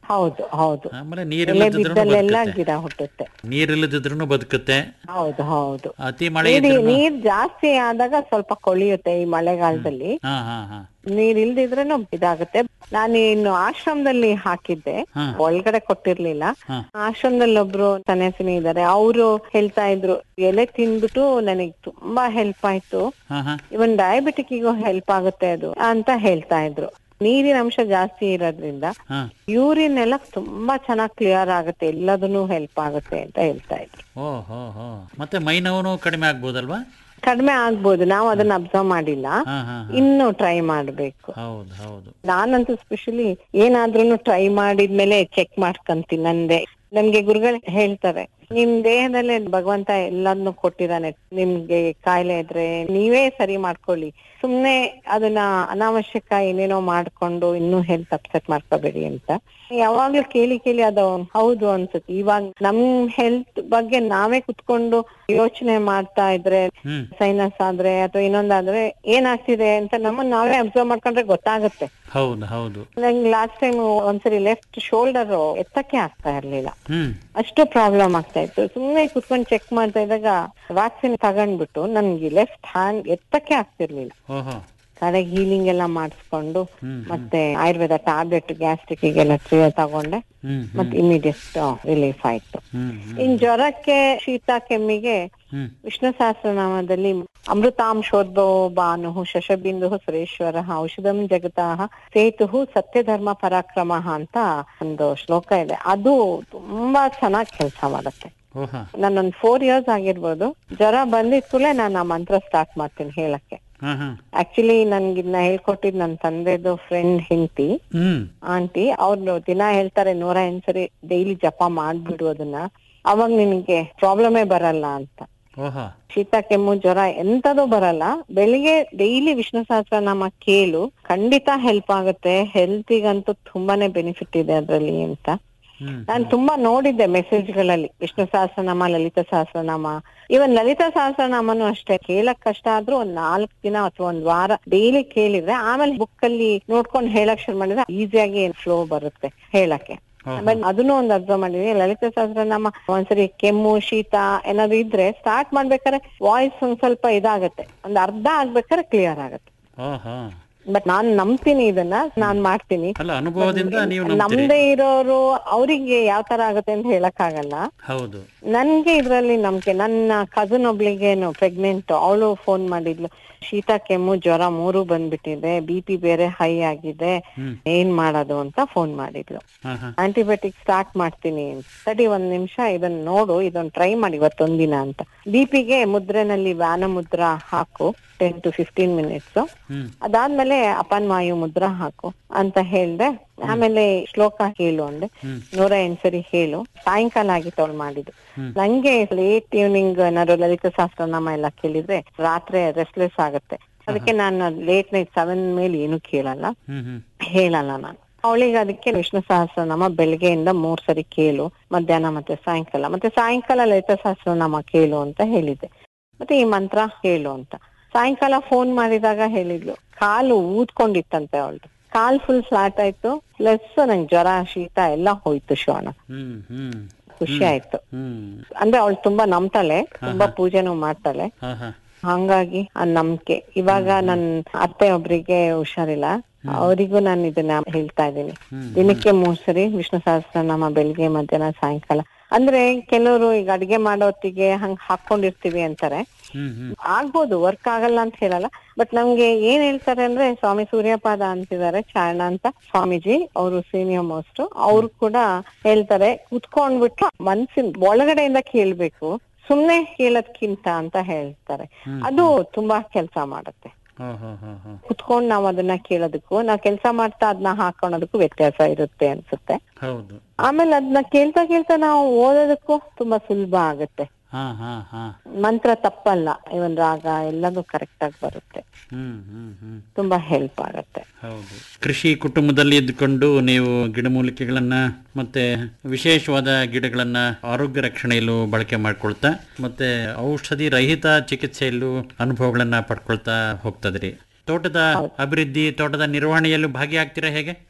ಹೌದು ಹೌದು ಆಮೇಲೆ ಎಲೆ ನೀರಿಲ್ಲದಿದ್ರೂ ಬಿದ್ದಲ್ಲೆಲ್ಲ ಬದುಕುತ್ತೆ ಗಿಡ ಹುಟ್ಟುತ್ತೆ ನೀರಿಲ್ಲದಿದ್ರೂ ಬದುಕುತ್ತೆ ಹೌದು ಹೌದು ಅತಿ ಮಳೆ ನೀರ್ ಇದ್ರೂ ನೀರ್ ಜಾಸ್ತಿ ಆದಾಗ ಸ್ವಲ್ಪ ಕೊಳಿಯುತ್ತೆ ಈ ಮಳೆಗಾಲದಲ್ಲಿ ಹಾ ಹಾ ಹಾ ನೀರ್ ಇಲ್ದಿದ್ರೇನು ಇದಾಗುತ್ತೆ ನಾನು ಇನ್ನು ಆಶ್ರಮದಲ್ಲಿ ಹಾಕಿದ್ದೆ ಹಾ. ಒಳಗಡೆ ಕೊಟ್ಟಿರ್ಲಿಲ್ಲ ಹಾ. ಆಶ್ರಮದಲ್ಲಿ ಒಬ್ರು ಸನ್ಯಾಸಿನಿ ಇದ್ದಾರೆ ಅವರು ಹೇಳ್ತಾ ಇದ್ರು ಎಲೆ ತಿಂದ್ಬಿಟ್ಟು ನನಗೆ ತುಂಬಾ ಹೆಲ್ಪ್ ಆಯ್ತು ಹಾ ಹಾ ಇವನ್ ಡಯಾಬಿಟಿಕ್ಗೂ ಹೆಲ್ಪ್ ಆಗುತ್ತೆ ಅದು ಅಂತ ಹೇಳ್ತಾ ಇದ್ರು ನೀರಿನ ಅಂಶ ಜಾಸ್ತಿ ಇರೋದ್ರಿಂದ ಹಾ ಯೂರಿನ್ ಎಲ್ಲ ತುಂಬಾ ಚೆನ್ನಾಗಿ ಕ್ಲಿಯರ್ ಆಗುತ್ತೆ ಎಲ್ಲದನ್ನು ಹೆಲ್ಪ್ ಆಗುತ್ತೆ ಅಂತ ಹೇಳ್ತಾ ಇದ್ರು ಓ ಹೋ ಹೋ ಮತ್ತೆ ಮೈ ನೋವು ಕಡಿಮೆ ಆಗ್ಬೋದಲ್ವಾ ಕಡಿಮೆ ಆಗ್ಬೋದು ನಾವು ಅದನ್ನ ಅಬ್ಸರ್ವ್ ಮಾಡಿಲ್ಲ ಹಾ ಹಾ ಇನ್ನು ಟ್ರೈ ಮಾಡ್ಬೇಕು ಹೌದು ಹೌದು ನಾನಂತೂ ಸ್ಪೆಷಲಿ ಏನಾದ್ರೂ ಟ್ರೈ ಮಾಡಿದ್ಮೇಲೆ ಚೆಕ್ ಮಾಡ್ಕಂತೀನಿ ನಂದೆ ನಮ್ಗೆ ಗುರುಗಳು ಹೇಳ್ತಾರೆ ನಿಮ್ ದೇಹದಲ್ಲೇ ಭಗವಂತ ಎಲ್ಲಾದ್ನು ಕೊಟ್ಟಿದ್ದಾನೆ ನಿಮ್ಗೆ ಕಾಯಿಲೆ ಇದ್ರೆ ನೀವೇ ಸರಿ ಮಾಡ್ಕೊಳ್ಳಿ ಸುಮ್ನೆ ಅದನ್ನ ಅನಾವಶ್ಯಕ ಏನೇನೋ ಮಾಡ್ಕೊಂಡು ಇನ್ನೂ ಹೆಲ್ತ್ ಅಪ್ಸೆಟ್ ಮಾಡ್ಕೋಬೇಡಿ ಅಂತ ಯಾವಾಗ್ಲೂ ಕೇಳಿ ಕೇಳಿ ಅದು ಹೌದು ಅನ್ಸುತ್ತೆ ಇವಾಗ ನಮ್ ಹೆಲ್ತ್ ಬಗ್ಗೆ ನಾವೇ ಕುತ್ಕೊಂಡು ಯೋಚನೆ ಮಾಡ್ತಾ ಇದ್ರೆ ಹ್ಮ್ ಸೈನಸ್ ಆದ್ರೆ ಅಥವಾ ಇನ್ನೊಂದಾದ್ರೆ ಏನಾಗ್ತಿದೆ ಅಂತ ನಮ್ಮನ್ನ ನಾವೇ ಅಬ್ಸರ್ವ್ ಮಾಡ್ಕೊಂಡ್ರೆ ಗೊತ್ತಾಗುತ್ತೆ ಹೌದು ಹೌದು ನಂಗೆ ಲಾಸ್ಟ್ ಟೈಮ್ ಒಂದ್ಸರಿ ಲೆಫ್ಟ್ ಶೋಲ್ಡರ್ ಎತ್ತಕ್ಕೆ ಆಗ್ತಾ ಇರ್ಲಿಲ್ಲ ಹ್ಮ್ ಅಷ್ಟು ಪ್ರಾಬ್ಲಮ್ ಆಗ್ತಾ ಇತ್ತು ಸುಮ್ನೆ ಕುತ್ಕೊಂಡು ಚೆಕ್ ಮಾಡ್ತಾ ಇದ್ದಾಗ ವ್ಯಾಕ್ಸಿನ್ ತಗೊಂಡ್ಬಿಟ್ಟು ನನ್ಗೆ ಲೆಫ್ಟ್ ಹ್ಯಾಂಡ್ ಎತ್ತಕ್ಕೆ ಆಗ್ತಿರ್ಲಿಲ್ಲ ಓಹೋ ಕಡೆಗೆ ಹೀಲಿಂಗ್ ಎಲ್ಲ ಮಾಡಿಸ್ಕೊಂಡು ಹ್ಮ್, ಮತ್ತೆ ಆಯುರ್ವೇದ ಟ್ಯಾಬ್ಲೆಟ್ ಗ್ಯಾಸ್ಟ್ರಿಕ್ಗೆಲ್ಲ ತಗೊಂಡೆ ಹ್ಮ್ ಮತ್ತೆ ಇಮಿಡಿಯೇಟ್ ರಿಲೀಫ್ ಆಯ್ತು ಹ್ಮ್ ಹ್ಮ್ ಇನ್ ಜ್ವರಕ್ಕೆ ಶೀತ ಕೆಮ್ಮಿಗೆ ಹ್ಮ್ ವಿಷ್ಣು ಸಹಸ್ರನಾಮದಲ್ಲಿ ಅಮೃತಾಂಶೋದ್ಭವ ಭಾನು ಶಶಬಿಂದು ಸುರೇಶ್ವರ ಔಷಧಂ ಜಗತಃ ಸೇತು ಸತ್ಯಧರ್ಮ ಪರಾಕ್ರಮ ಅಂತ ಒಂದು ಶ್ಲೋಕ ಇದೆ ಅದು ತುಂಬಾ ಚೆನ್ನಾಗಿ ಕೆಲಸ ಮಾಡುತ್ತೆ ಓಹೋ ನಾನೊಂದ್ ಫೋರ್ ಇಯರ್ಸ್ ಆಗಿರ್ಬೋದು ಜ್ವರ ಬಂದಿದ್ ಕೂಡಲೇ ನಾನು ಆ ಮಂತ್ರ ಸ್ಟಾರ್ಟ್ ಮಾಡ್ತೀನಿ ಹೇಳಕ್ಕೆ ಹಾ ಹಾ ಆಕ್ಚುಲಿ ನನ್ಗೆ ಇದನ್ನ ಹೇಳ್ಕೊಟ್ಟಿದ್ ನನ್ ತಂದೆದು ಫ್ರೆಂಡ್ ಹೆಂಡತಿ ಹ್ಮ್ ಆಂಟಿ ಅವ್ರು ದಿನ ಹೇಳ್ತಾರೆ ನೂರ ಎಂಟ್ ಸರಿ ಡೈಲಿ ಜಪ ಮಾಡ್ಬಿಡು ಅದನ್ನ ಅವಾಗ ನಿನಗೆ ಪ್ರಾಬ್ಲಮೇ ಬರಲ್ಲ ಅಂತ ಓಹೋ ಶೀತ ಕೆಮ್ಮು ಜ್ವರ ಎಂತದೂ ಬರಲ್ಲ ಬೆಳಿಗ್ಗೆ ಡೈಲಿ ವಿಷ್ಣು ಸಹಸ್ರನಾಮ ಕೇಳು ಖಂಡಿತ ಹೆಲ್ಪ್ ಆಗುತ್ತೆ ಹೆಲ್ತಿಗಂತೂ ತುಂಬಾನೇ ಬೆನಿಫಿಟ್ ಇದೆ ಅದ್ರಲ್ಲಿ ಅಂತ ಹ್ಮ್ ನಾನ್ ತುಂಬಾ ನೋಡಿದ್ದೆ ಮೆಸೇಜ್ ಗಳಲ್ಲಿ ವಿಷ್ಣು ಸಹಸ್ರನಾಮ ಲಲಿತ ಸಹಸ್ರನಾಮ ಇವನ್ ಲಲಿತ ಸಹಸ್ರನಾಮನು ಅಷ್ಟೇ ಕೇಳಕ್ ಕಷ್ಟ ಆದ್ರೂ ಒಂದ್ ನಾಲ್ಕ್ ದಿನ ಅಥವಾ ಒಂದ್ ವಾರ ಡೈಲಿ ಕೇಳಿದ್ರೆ ಆಮೇಲೆ ಬುಕ್ ಅಲ್ಲಿ ನೋಡ್ಕೊಂಡು ಹೇಳಕ್ ಶುರು ಮಾಡಿದ್ರೆ ಈಸಿಯಾಗಿ ಫ್ಲೋ ಬರುತ್ತೆ ಹೇಳಕ್ಕೆ ಆಮೇಲೆ ಅದನ್ನು ಒಂದ್ ಅಬ್ಸರ್ವ್ ಮಾಡಿದೀನಿ ಲಲಿತ ಸಹಸ್ರನಾಮ ಒಂದ್ಸರಿ ಕೆಮ್ಮು ಶೀತ ಏನಾದ್ರು ಇದ್ರೆ ಸ್ಟಾರ್ಟ್ ಮಾಡ್ಬೇಕಾದ್ರೆ ವಾಯ್ಸ್ ಒಂದ್ ಸ್ವಲ್ಪ ಇದಾಗತ್ತೆ ಒಂದ್ ಅರ್ಧ ಆಗ್ಬೇಕಾದ್ರೆ ಕ್ಲಿಯರ್ ಆಗತ್ತೆ ಓಹೋ ಬಟ್ ನಾನ್ ನಂಬ್ತೀನಿ ಇದನ್ನ ನಾನ್ ಮಾಡ್ತೀನಿ ಅಲ್ಲ ಅನುಭವದಿಂದ ನೀವು ನಂಬ್ತೀರಿ ನಮ್ದೇ ಇರೋರು ಅವರಿಗೆ ಯಾವ ತರ ಆಗುತ್ತೆ ಅಂತ ಹೇಳಕ್ ಆಗಲ್ಲ ಹೌದು ನನ್ಗೆ ಇದ್ರಲ್ಲಿ ನಂಬಿಕೆ ನನ್ನ ಕಸನ್ ಒಬ್ಳಿಗೇನು ಪ್ರೆಗ್ನೆಂಟ್ ಅವಳು ಫೋನ್ ಮಾಡಿದ್ಲು ಶೀತ ಕೆಮ್ಮು ಜ್ವರ ಮೂರು ಬಂದ್ಬಿಟ್ಟಿದೆ ಬಿ ಪಿ ಬೇರೆ ಹೈ ಆಗಿದೆ ಹ್ಮ್. ಏನ್ ಮಾಡೋದು ಅಂತ ಫೋನ್ ಮಾಡಿದ್ಲು ಹಾ ಹಾ ಆಂಟಿಬಯೋಟಿಕ್ ಸ್ಟಾರ್ಟ್ ಮಾಡ್ತೀನಿ ತಡಿ ಒಂದ್ ನಿಮಿಷ ಇದನ್ನ ನೋಡು ಇದನ್ನ ಟ್ರೈ ಮಾಡಿ ಇವತ್ತೊಂದಿನ ಅಂತ ಬಿಪಿಗೆ ಮುದ್ರೆನಲ್ಲಿ ವ್ಯಾನ ಮುದ್ರಾ ಹಾಕು ಟೆನ್ ಟು ಫಿಫ್ಟೀನ್ ಮಿನಿಟ್ಸ್ ಹ್ಮ್ ಅದಾದ್ಮೇಲೆ ಅಪನ್ ವಾಯು ಮುದ್ರಾ ಹಾಕು ಅಂತ ಹೇಳ್ದೆ ಆಮೇಲೆ ಶ್ಲೋಕ ಹೇಳು ಅಂದೆ ಹ್ಮ್. ನೂರ ಎಂಟ್ ಸರಿ ಹೇಳು ಸಾಯಂಕಾಲ ಆಗಿತ್ತು ಅವ್ಳು ಮಾಡಿದ್ದು ನಂಗೆ ಲೇಟ್ ಈವ್ನಿಂಗ್ ಏನಾದ್ರು ಲಲಿತ ಸಹಸ್ರನಾಮ ಎಲ್ಲ ಕೇಳಿದ್ರೆ ರಾತ್ರಿ ರೆಸ್ಟ್ಲೆಸ್ ಆಗುತ್ತೆ ಅದಕ್ಕೆ ನಾನು ಲೇಟ್ ನೈಟ್ ಸೆವೆನ್ ಮೇಲೆ ಏನು ಕೇಳಲ್ಲ ಹ್ಮ್ ಹ್ಮ್ ಹೇಳಲ್ಲ ನಾನು ಅವಳಿಗೆ ಅದಕ್ಕೆ ವಿಷ್ಣು ಸಹಸ್ರನಾಮ ಬೆಳಗ್ಗೆಯಿಂದ ಮೂರ್ ಸರಿ ಕೇಳು ಮಧ್ಯಾಹ್ನ ಮತ್ತೆ ಸಾಯಂಕಾಲ ಮತ್ತೆ ಸಾಯಂಕಾಲ ಲಲಿತ ಸಹಸ್ರನಾಮ ಕೇಳು ಅಂತ ಹೇಳಿದ್ದೆ ಮತ್ತೆ ಈ ಮಂತ್ರ ಹೇಳು ಅಂತ ಸಾಯಂಕಾಲ ಫೋನ್ ಮಾಡಿದಾಗ ಹೇಳಿದ್ಲು ಕಾಲು ಊದ್ಕೊಂಡಿತ್ತಂತೆ ಅವಳ್ದು ಕಾಲ್ ಫುಲ್ ಫ್ಲಾಟ್ ಆಯ್ತು ಪ್ಲಸ್ ನಂಗೆ ಜ್ವರ ಶೀತ ಎಲ್ಲ ಹೋಯ್ತು ಶ್ರವಣ ಹ್ಮ್ ಹ್ಮ್ ಖುಷಿ ಆಯ್ತು ಹ್ಮ್ ಅಂದ್ರೆ ಅವಳು ತುಂಬಾ ನಂಬ್ತಾಳೆ ತುಂಬಾ ಪೂಜೆನೂ ಮಾಡ್ತಾಳೆ ಹಾ ಹಾ ಹಂಗಾಗಿ ಆ ನಂಬಿಕೆ ಇವಾಗ ನನ್ ಅತ್ತೆ ಒಬ್ರಿಗೆ ಹುಷಾರಿಲ್ಲ ಅವರಿಗೂ ನಾನು ಇದನ್ನ ಹೇಳ್ತಾ ಇದ್ದೀನಿ ದಿನಕ್ಕೆ ಮೂರ್ ಸರಿ ವಿಷ್ಣು ಸಹಸ್ರನಾಮ ಬೆಳಿಗ್ಗೆ ಮಧ್ಯಾಹ್ನ ಸಾಯಂಕಾಲ ಅಂದ್ರೆ ಕೆಲವರು ಈಗ ಅಡ್ಗೆ ಮಾಡೋ ಹೊತ್ತಿಗೆ ಹಂಗ್ ಹಾಕೊಂಡಿರ್ತೀವಿ ಅಂತಾರೆ ಹ್ಮ್ ಹ್ಮ್ ಆಗ್ಬೋದು ವರ್ಕ್ ಆಗಲ್ಲ ಅಂತ ಹೇಳಲ್ಲ ಬಟ್ ನಮ್ಗೆ ಏನ್ ಹೇಳ್ತಾರೆ ಅಂದ್ರೆ ಸ್ವಾಮಿ ಸೂರ್ಯಪಾದ ಅಂತಿದ್ದಾರೆ ಚಾರಣ ಅಂತ ಸ್ವಾಮೀಜಿ ಅವರು ಸೀನಿಯರ್ ಮೋಸ್ಟ್ ಅವ್ರು ಕೂಡ ಹೇಳ್ತಾರೆ ಕುತ್ಕೊಂಡ್ಬಿಟ್ಟು ಮನ್ಸಿನ ಒಳಗಡೆಯಿಂದ ಕೇಳ್ಬೇಕು ಸುಮ್ನೆ ಕೇಳೋದ್ಕಿಂತ ಅಂತ ಹೇಳ್ತಾರೆ ಅದು ತುಂಬಾ ಕೆಲಸ ಮಾಡುತ್ತೆ ಹೋ ಹೋ ಹೋ ಹೋ ಕುತ್ಕೊಂಡ್ ನಾವ್ ಅದನ್ನ ಕೇಳೋದಕ್ಕೂ ನಾವ್ ಕೆಲಸ ಮಾಡ್ತಾ ಅದನ್ನ ಹಾಕೊಳೋದಕ್ಕೂ ವ್ಯತ್ಯಾಸ ಇರುತ್ತೆ ಅನ್ಸುತ್ತೆ ಹೌದು ಆಮೇಲೆ ಅದನ್ನ ಕೇಳ್ತಾ ಕೇಳ್ತಾ ನಾವು ಓದೋದಕ್ಕೂ ತುಂಬಾ ಸುಲಭ ಆಗುತ್ತೆ ಹಾ ಹಾ ಹಾ ಮಂತ್ರ ತಪ್ಪಲ್ಲ ಇವನ್ ರಾಗ ಎಲ್ಲದೂ ಕರೆಕ್ಟ್ ಆಗಿ ಬರುತ್ತೆ ಹ್ಮ್ ಹ್ಮ್ ಹ್ಮ್ ತುಂಬಾ ಹೆಲ್ಪ್ ಆಗುತ್ತೆ ಹೌದು ಕೃಷಿ ಕುಟುಂಬದಲ್ಲಿ ಇದ್ದುಕೊಂಡು ನೀವು ಗಿಡಮೂಲಿಕೆಗಳನ್ನ ಮತ್ತೆ ವಿಶೇಷವಾದ ಗಿಡಗಳನ್ನ ಆರೋಗ್ಯ ರಕ್ಷಣೆಯಲ್ಲೂ ಬಳಕೆ ಮಾಡ್ಕೊಳ್ತಾ ಮತ್ತೆ ಔಷಧಿ ರಹಿತ ಚಿಕಿತ್ಸೆಯಲ್ಲೂ ಅನುಭವಗಳನ್ನ ಪಡ್ಕೊಳ್ತಾ ಹೋಗ್ತದ್ರಿ ತೋಟದ ಅಭಿವೃದ್ಧಿ ತೋಟದ ನಿರ್ವಹಣೆಯಲ್ಲೂ ಭಾಗಿಯಾಗ್ತೀರಾ ಹೇಗೆ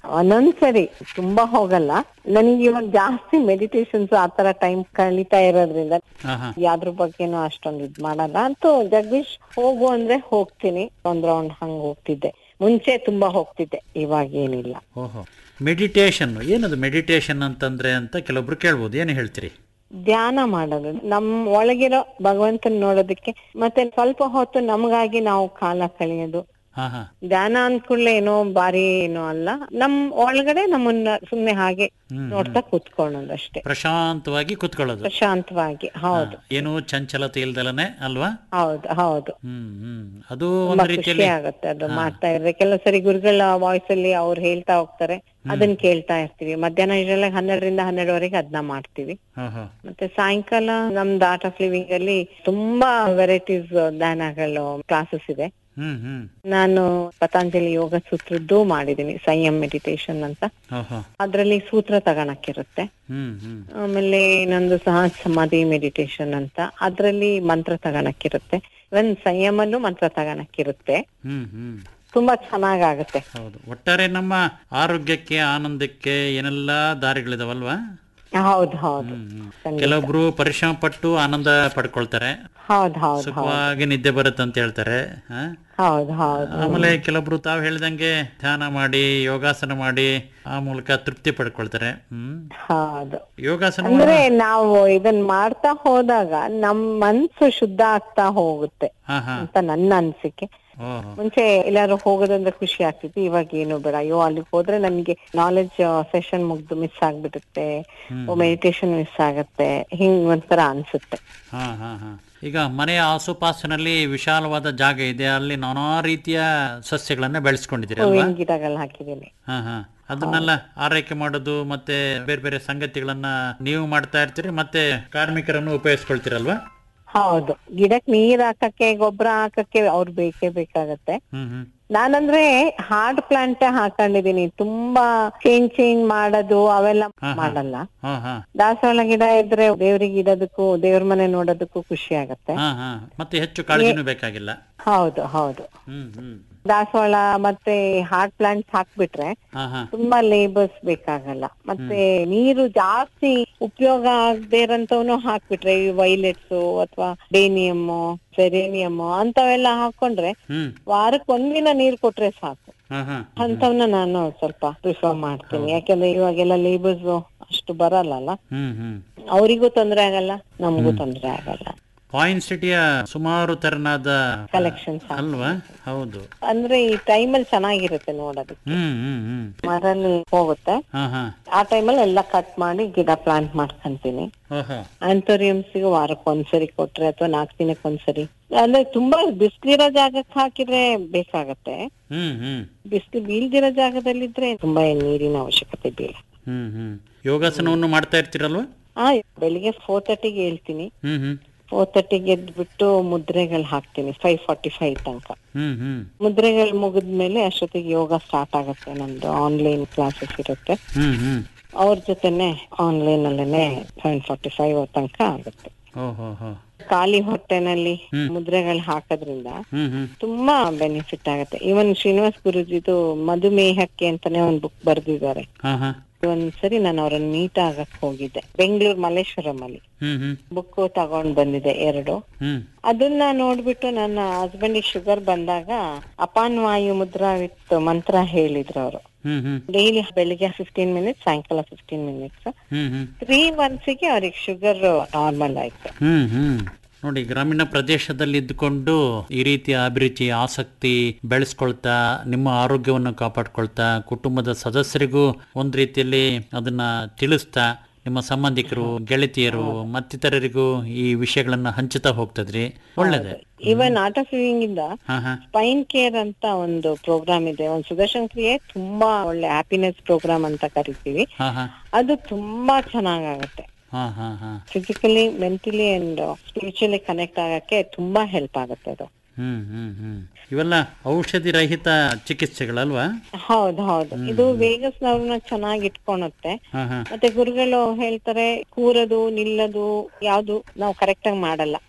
ಒಂದೊಂದ್ಸರಿ ತುಂಬಾ ಹೋಗಲ್ಲ ನನಗೆ ಇವಾಗ ಜಾಸ್ತಿ ಮೆಡಿಟೇಷನ್ಸ್ ಆತರ ಟೈಮ್ ಕಳೀತಾ ಇರೋದ್ರಿಂದ ಹಾ ಹಾ ಯಾವ್ದ್ರ ಬಗ್ಗೆನೂ ಅಷ್ಟೊಂದು ಇದ್ ಮಾಡಲ್ಲ ಅಂತೂ ಜಗದೀಶ್ ಹೋಗು ಅಂದ್ರೆ ಹೋಗ್ತೀನಿ ಒಂದ್ ರೌಂಡ್ ಹಂಗ್ ಹೋಗ್ತಿದ್ದೆ ಮುಂಚೆ ತುಂಬಾ ಹೋಗ್ತಿದ್ದೆ ಇವಾಗ ಏನಿಲ್ಲ ಓಹೋ ಮೆಡಿಟೇಷನ್ ಏನದು ಮೆಡಿಟೇಷನ್ ಅಂತಂದ್ರೆ ಅಂತ ಕೆಲವೊಬ್ರು ಕೇಳ್ಬೋದು ಏನು ಹೇಳ್ತೀರಿ ಧ್ಯಾನ ಮಾಡೋದು ನಮ್ ಒಳಗಿರೋ ಭಗವಂತನ್ ನೋಡೋದಕ್ಕೆ ಮತ್ತೆ ಸ್ವಲ್ಪ ಹೊತ್ತು ನಮಗಾಗಿ ನಾವು ಕಾಲ ಕಳೆಯೋದು ಹಾ ಹಾ ಧ್ಯಾನ ಅಂದ್ಕೂಡ್ಲೆ ಏನೋ ಬಾರಿ ಏನೋ ಅಲ್ಲ ನಮ್ ಒಳಗಡೆ ನಮ್ಮನ್ನ ಸುಮ್ನೆ ಹಾಗೆ ನೋಡ್ತಾ ಕೂತ್ಕೊಳ್ಳೋದಷ್ಟೇ ಪ್ರಶಾಂತವಾಗಿ ಕುತ್ಕೊಳ್ಳೋದು ಪ್ರಶಾಂತವಾಗಿ ಹೌದು ಏನು ಚಂಚಲತೆ ಇಲ್ದಲನೆ ಅಲ್ವಾ ಹೌದು ಹೌದು ಹ್ಮ್ ಹ್ಮ್ ಅದು ತುಂಬಾ ಒಂದು ಖುಷಿ ರೀತಿಯಲ್ಲಿ ಆಗುತ್ತೆ ಅದು ಮಾಡ್ತಾ ಇದ್ರೆ ಕೆಲವು ಸರಿ ಗುರುಗಳ ವಾಯ್ಸ್ ಅಲ್ಲಿ ಅವ್ರು ಹೇಳ್ತಾ ಹೋಗ್ತಾರೆ ಅದನ್ನ ಕೇಳ್ತಾ ಇರ್ತೀವಿ ಮಧ್ಯಾಹ್ನ ಯೂಶಲ್ ಹನ್ನೆರಡರಿಂದ ಹನ್ನೆರಡುವರೆಗೆ ಅದನ್ನ ಮಾಡ್ತೀವಿ ಹಾ ಹಾ ಮತ್ತೆ ಸಾಯಂಕಾಲ ನಮ್ದು ಆರ್ಟ್ ಆಫ್ ಲಿವಿಂಗ್ ಅಲ್ಲಿ ತುಂಬಾ ವೆರೈಟೀಸ್ ಧ್ಯಾನಗಳು ಕ್ಲಾಸಸ್ ಇದೆ ಹ್ಮ್ ಹ್ಮ್ ನಾನು ಪತಂಜಲಿ ಯೋಗ ಸೂತ್ರದ್ದು ಮಾಡಿದೀನಿ ಸಂಯಮ್ ಮೆಡಿಟೇಷನ್ ಅಂತ ಓಹೋ ಅದ್ರಲ್ಲಿ ಸೂತ್ರ ತಗೊಳಕ್ಕಿರುತ್ತೆ ಹ್ಮ್ ಹ್ಮ್ ಆಮೇಲೆ ಇನ್ನೊಂದು ಸಹಜ ಸಮಾಧಿ ಮೆಡಿಟೇಷನ್ ಅಂತ ಅದ್ರಲ್ಲಿ ಮಂತ್ರ ತಗೊಳಕ್ಕಿರುತ್ತೆ ಇವನ್ ಸಂಯಮಲ್ಲೂ ಮಂತ್ರ ತಗೊಳಕ್ಕಿರುತ್ತೆ ಹ್ಮ್ ಹ್ಮ್ ತುಂಬಾ ಚೆನ್ನಾಗಾಗುತ್ತೆ ಹೌದು ಒಟ್ಟಾರೆ ನಮ್ಮ ಆರೋಗ್ಯಕ್ಕೆ ಆನಂದಕ್ಕೆ ಏನೆಲ್ಲ ದಾರಿಗಳಿದಾವಲ್ವಾ ಹೌದ್ ಹೌದು ಖಂಡಿತ. ಕೆಲವೊಬ್ರು ಪರಿಶ್ರಮ ಪಟ್ಟು ಆನಂದ ಪಡ್ಕೊಳ್ತಾರೆ ಹೌದ್ ಹೌದ್ ಹೌದ್ ಸುಖವಾಗಿ ನಿದ್ದೆ ಬರುತ್ತೆ ಅಂತ ಹೇಳ್ತಾರೆ ಹಾ? ಹೌದ್ ಹೌದ್ ಆಮೇಲೆ ಕೆಲವೊಬ್ರು ತಾವು ಹೇಳ್ದಂಗೆ ಧ್ಯಾನ ಮಾಡಿ ಯೋಗಾಸನ ಮಾಡಿ ಆ ಮೂಲಕ ತೃಪ್ತಿ ಪಡ್ಕೊಳ್ತಾರೆ ಹ್ಮ್ ಹೌದು ಯೋಗಾಸನ ಅಂದ್ರೆ ನಾವು ಇದನ್ ಮಾಡ್ತಾ ಹೋದಾಗ ನಮ್ ಮನ್ಸು ಶುದ್ಧ ಆಗ್ತಾ ಹೋಗುತ್ತೆ ಹಾ ಹಾ ಅಂತ ನನ್ನ ಅನ್ಸಿಕೆ ಓಹೋ ಮುಂಚೆ ಎಲ್ಲಾರು ಹೋಗೋದಂದ್ರೆ ಖುಷಿ ಆಗ್ತಿತ್ತು ಇವಾಗ ಏನು ಬೇಡ ಅಯ್ಯೋ ಅಲ್ಲಿಗೆ ಹೋದ್ರೆ ನನ್ಗೆ ನಾಲೆಜ್ ಸೆಷನ್ ಮುಗ್ದು ಮಿಸ್ ಆಗ್ಬಿಡುತ್ತೆ ಮೆಡಿಟೇಷನ್ ಮಿಸ್ ಆಗತ್ತೆ ಹಿಂಗ್ ಒಂಥರ ಅನ್ಸುತ್ತೆ ಹಾ ಹಾ ಹಾ ಈಗ ಮನೆಯ ಆಸುಪಾಸಿನಲ್ಲಿ ವಿಶಾಲವಾದ ಜಾಗ ಇದೆ ಅಲ್ಲಿ ನಾನಾ ರೀತಿಯ ಸಸ್ಯಗಳನ್ನ ಬೆಳೆಸ್ಕೊಂಡಿದ್ದೀರಿ ಅಲ್ವಾ ಹೂವಿನ ಗಿಡಗಳು ಹಾಕಿದೀನಿ ಹಾ ಹಾ ಅದನ್ನೆಲ್ಲ ಆರೈಕೆ ಮಾಡೋದು ಮತ್ತೆ ಬೇರೆ ಬೇರೆ ಸಂಗತಿಗಳನ್ನ ನೀವು ಮಾಡ್ತಾ ಇರ್ತೀರಿ ಮತ್ತೆ ಕಾರ್ಮಿಕರನ್ನು ಉಪಯೋಗಿಸ್ಕೊಳ್ತೀರಲ್ವಾ ಹೌದು ಗಿಡಕ್ ನೀರ್ ಹಾಕಕ್ಕೆ ಗೊಬ್ಬರ ಹಾಕಕ್ಕೆ ಅವ್ರು ಬೇಕೇ ಬೇಕಾಗತ್ತೆ ಹ್ಮ್ ಹ್ಮ್ ನಾನಂದ್ರೆ ಹಾರ್ಡ್ ಪ್ಲಾಂಟ್ ಹಾಕೊಂಡಿದೀನಿ ತುಂಬಾ ಚೇಂಜ್ ಚೇಂಜ್ ಮಾಡೋದು ಅವೆಲ್ಲ ಮಾಡಲ್ಲ ಹಾ ಹಾ ದಾಸವಾಳ ಗಿಡ ಇದ್ರೆ ದೇವ್ರಿಗೆ ಇಡೋದಕ್ಕೂ ದೇವ್ರ ಮನೆ ನೋಡೋದಕ್ಕೂ ಖುಷಿ ಆಗತ್ತೆ ಹಾ ಹಾ ಮತ್ತೆ ಹೆಚ್ಚು ಕಾಳಜಿನೂ ಬೇಕಾಗಿಲ್ಲ ಹೌದು ಹೌದು ಹ್ಮ್ ಹ್ಮ್ ದಾಸವಾಳ ಮತ್ತೆ ಹಾರ್ಟ್ ಪ್ಲಾಂಟ್ಸ್ ಹಾಕ್ಬಿಟ್ರೆ ಹಾ ಹಾ ತುಂಬಾ ಲೇಬರ್ಸ್ ಬೇಕಾಗಲ್ಲ ಮತ್ತೆ ನೀರು ಜಾಸ್ತಿ ಉಪಯೋಗ ಆಗದೆ ಇರೋಂತವನು ಹಾಕ್ಬಿಟ್ರೆ ಈ ವೈಲೆಟ್ಸ್ ಅಥವಾ ಡೇನಿಯಮ್ ಸೆರೇನಿಯಮ್ ಅಂತವೆಲ್ಲ ಹಾಕೊಂಡ್ರೆ ಹ್ಮ್ ವಾರಕ್ಕೆ ಒಂದಿನ ನೀರ್ ಕೊಟ್ರೆ ಸಾಕು ಹಾ ಹಾ ಅಂತವನ್ನ ನಾನು ಸ್ವಲ್ಪ ಪ್ರಿಫರ್ ಮಾಡ್ತೀನಿ ಯಾಕಂದ್ರೆ ಇವಾಗೆಲ್ಲ ಲೇಬರ್ಸ್ ಅಷ್ಟು ಬರಲ್ಲ ಹ್ಮ್ ಹ್ಮ್ ಅವರಿಗೂ ತೊಂದ್ರೆ ಆಗಲ್ಲ ನಮಗೂ ತೊಂದ್ರೆ ಆಗಲ್ಲ ಪಾಯಿನ್ ಸಿಟಿಯ ಸುಮಾರು ತೆರನಾದ ಕಲೆಕ್ಷನ್ಸ್ ಅಲ್ವಾ ಹೌದು ಅಂದ್ರೆ ಈ ಟೈಮಲ್ಲಿ ಚೆನ್ನಾಗಿರುತ್ತೆ ನೋಡೋದಕ್ಕೆ ಹ್ಮ್ ಹ್ಮ್ ಹ್ಮ್ ಮರಲ್ಲಿ ಹೋಗುತ್ತೆ ಹಾ ಹಾ ಆ ಟೈಮಲ್ಲಿ ಎಲ್ಲ ಕಟ್ ಮಾಡಿ ಗಿಡ ಪ್ಲಾಂಟ್ ಮಾಡ್ಕೊಂತೀನಿ ಓಹೋ ಆಂಥೋರಿಯಮ್ಸ್ಗೆ ವಾರಕ್ಕೆ ಒಂದ್ಸರಿ ಕೊಟ್ರೆ ಅಥವಾ ನಾಲ್ಕು ದಿನಕ್ಕೆ ಒಂದ್ಸರಿ ಅಂದ್ರೆ ತುಂಬಾ ಬಿಸಿಲಿರೋ ಜಾಗಕ್ಕೆ ಹಾಕಿದ್ರೆ ಬೇಕಾಗತ್ತೆ ಹ್ಮ್ ಹ್ಮ್ ಬಿಸಿಲು ಬೀಳ್ದಿರೋ ಜಾಗದಲ್ಲಿದ್ರೆ ತುಂಬಾ ಏನ್ ನೀರಿನ ಅವಶ್ಯಕತೆ ಬೀಳ ಹ್ಮ್ ಹ್ಮ್ ಯೋಗಾಸನವನ್ನು ಮಾಡ್ತಾ ಇರ್ತೀರಲ್ವಾ ಆ ಬೆಳಿಗ್ಗೆ ಫೋರ್ ತರ್ಟಿಗೆ ಹೇಳ್ತೀನಿ ಹ್ಮ್ ಹ್ಮ್ ಫೋರ್ ತರ್ಟಿಗೆ ಎದ್ಬಿಟ್ಟು ಮುದ್ರೆಗಳು ಹಾಕ್ತೀನಿ ಫೈವ್ ಫಾರ್ಟಿ ಫೈವ್ ತನಕ ಹ್ಮ್ ಹ್ಮ್ ಮುದ್ರೆಗಳು ಮುಗಿದ್ಮೇಲೆ ಅಷ್ಟೊತ್ತಿಗೆ ಯೋಗ ಸ್ಟಾರ್ಟ್ ಆಗುತ್ತೆ ನಮ್ದು ಆನ್ಲೈನ್ ಕ್ಲಾಸಸ್ ಇರುತ್ತೆ ಹ್ಮ್ ಹ್ಮ್ ಅವ್ರ ಜೊತೆನೆ ಆನ್ಲೈನ್ ಅಲ್ಲೇನೆ ಸೆವೆನ್ ಫಾರ್ಟಿ ಫೈವ್ ತನಕ ಆಗುತ್ತೆ ಓಹೋ ಹೋ ಖಾಲಿ ಹೊಟ್ಟೆನಲ್ಲಿ ಮುದ್ರೆಗಳು ಹಾಕೋದ್ರಿಂದ ಹ್ಮ್ ಹ್ಮ್ ತುಂಬಾ ಬೆನಿಫಿಟ್ ಆಗುತ್ತೆ ಇವನ್ ಶ್ರೀನಿವಾಸ್ ಗುರುಜಿದು ಮಧುಮೇಹಕ್ಕೆ ಅಂತಾನೆ ಒಂದ್ ಬುಕ್ ಬರ್ದಿದ್ದಾರೆ ಹಾ ಹಾ ಒಂದ್ಸರಿ ನಾನು ಅವ್ರನ್ನ ಮೀಟ್ ಆಗಕ್ ಹೋಗಿದ್ದೆ ಬೆಂಗಳೂರು ಮಲ್ಲೇಶ್ವರಂ ಅಲ್ಲಿ ಹ್ಮ್ ಹ್ಮ್ ಬುಕ್ ತಗೊಂಡ್ ಬಂದಿದೆ ಎರಡು ಹ್ಮ್ ಅದನ್ನ ನೋಡ್ಬಿಟ್ಟು ನನ್ನ ಹಸ್ಬೆಂಡಿಗೆ ಶುಗರ್ ಬಂದಾಗ ಅಪಾನ್ ವಾಯು ಮುದ್ರಾ ವಿತ್ ಮಂತ್ರ ಹೇಳಿದ್ರು ಅವರು ಹ್ಮ್ ಹ್ಮ್ ಡೈಲಿ ಬೆಳಿಗ್ಗೆ ಫಿಫ್ಟೀನ್ ಮಿನಿಟ್ಸ್ ಸಾಯಂಕಾಲ ಫಿಫ್ಟೀನ್ ಮಿನಿಟ್ಸ್ ಹ್ಮ್ ಹ್ಮ್ ತ್ರೀ ಮಂತ್ಸಿಗೆ ಅವ್ರಿಗೆ ಶುಗರ್ ನಾರ್ಮಲ್ ಆಯ್ತು ಹ್ಮ್ ಹ್ಮ್ ನೋಡಿ ಗ್ರಾಮೀಣ ಪ್ರದೇಶದಲ್ಲಿ ಇದ್ದುಕೊಂಡು ಈ ರೀತಿಯ ಅಭಿರುಚಿ ಆಸಕ್ತಿ ಬೆಳೆಸ್ಕೊಳ್ತಾ ನಿಮ್ಮ ಆರೋಗ್ಯವನ್ನು ಕಾಪಾಡ್ಕೊಳ್ತಾ ಕುಟುಂಬದ ಸದಸ್ಯರಿಗೂ ಒಂದ್ ರೀತಿಯಲ್ಲಿ ಅದನ್ನ ತಿಳಿಸ್ತಾ ನಿಮ್ಮ ಸಂಬಂಧಿಕರು ಗೆಳತಿಯರು ಮತ್ತಿತರರಿಗೂ ಈ ವಿಷಯಗಳನ್ನ ಹಂಚುತ್ತಾ ಹೋಗ್ತದ್ರಿ ಒಳ್ಳೇದೆ ಇವನ್ ಆರ್ಟ್ ಆಫ್ ಲಿವಿಂಗ್ ಇಂದ ಹಾ ಹಾ ಸ್ಪೈನ್ ಕೇರ್ ಅಂತ ಒಂದು ಪ್ರೋಗ್ರಾಮ್ ಇದೆ ಒಂದು ಸುದರ್ಶನ್ ಕ್ರಿಯೆ ತುಂಬಾ ಒಳ್ಳೆ ಹ್ಯಾಪಿನೆಸ್ ಪ್ರೋಗ್ರಾಮ್ ಅಂತ ಕರಿತೀವಿ ಹಾ ಹಾ ಅದು ತುಂಬಾ ಚೆನ್ನಾಗಾಗತ್ತೆ ಹಾ ಹಾ ಹಾ physically mentally and spiritually connect ಆಗಕ್ಕೆ ತುಂಬಾ ಹೆಲ್ಪ್ ಆಗುತ್ತೆ ಅದು ಹ್ಮ್ ಹ್ಮ್ ಹ್ಮ್ ಇವೆಲ್ಲ ಔಷಧಿ ರಹಿತ ಚಿಕಿತ್ಸೆಗಳಲ್ವಾ ಹೌದು ಹೌದು ಇದು ವೇಗಸ್ ನವ್ರನ್ನ ಚೆನ್ನಾಗಿ ಇಟ್ಕೊಳುತ್ತೆ ಹಾ ಹಾ ಮತ್ತೆ ಗುರುಗಳು ಹೇಳ್ತಾರೆ ಕೂರದು ನಿಲ್ಲದು ಯಾವ್ದು ನಾವು ಕರೆಕ್ಟ್ ಆಗಿ ಮಾಡಲ್ಲ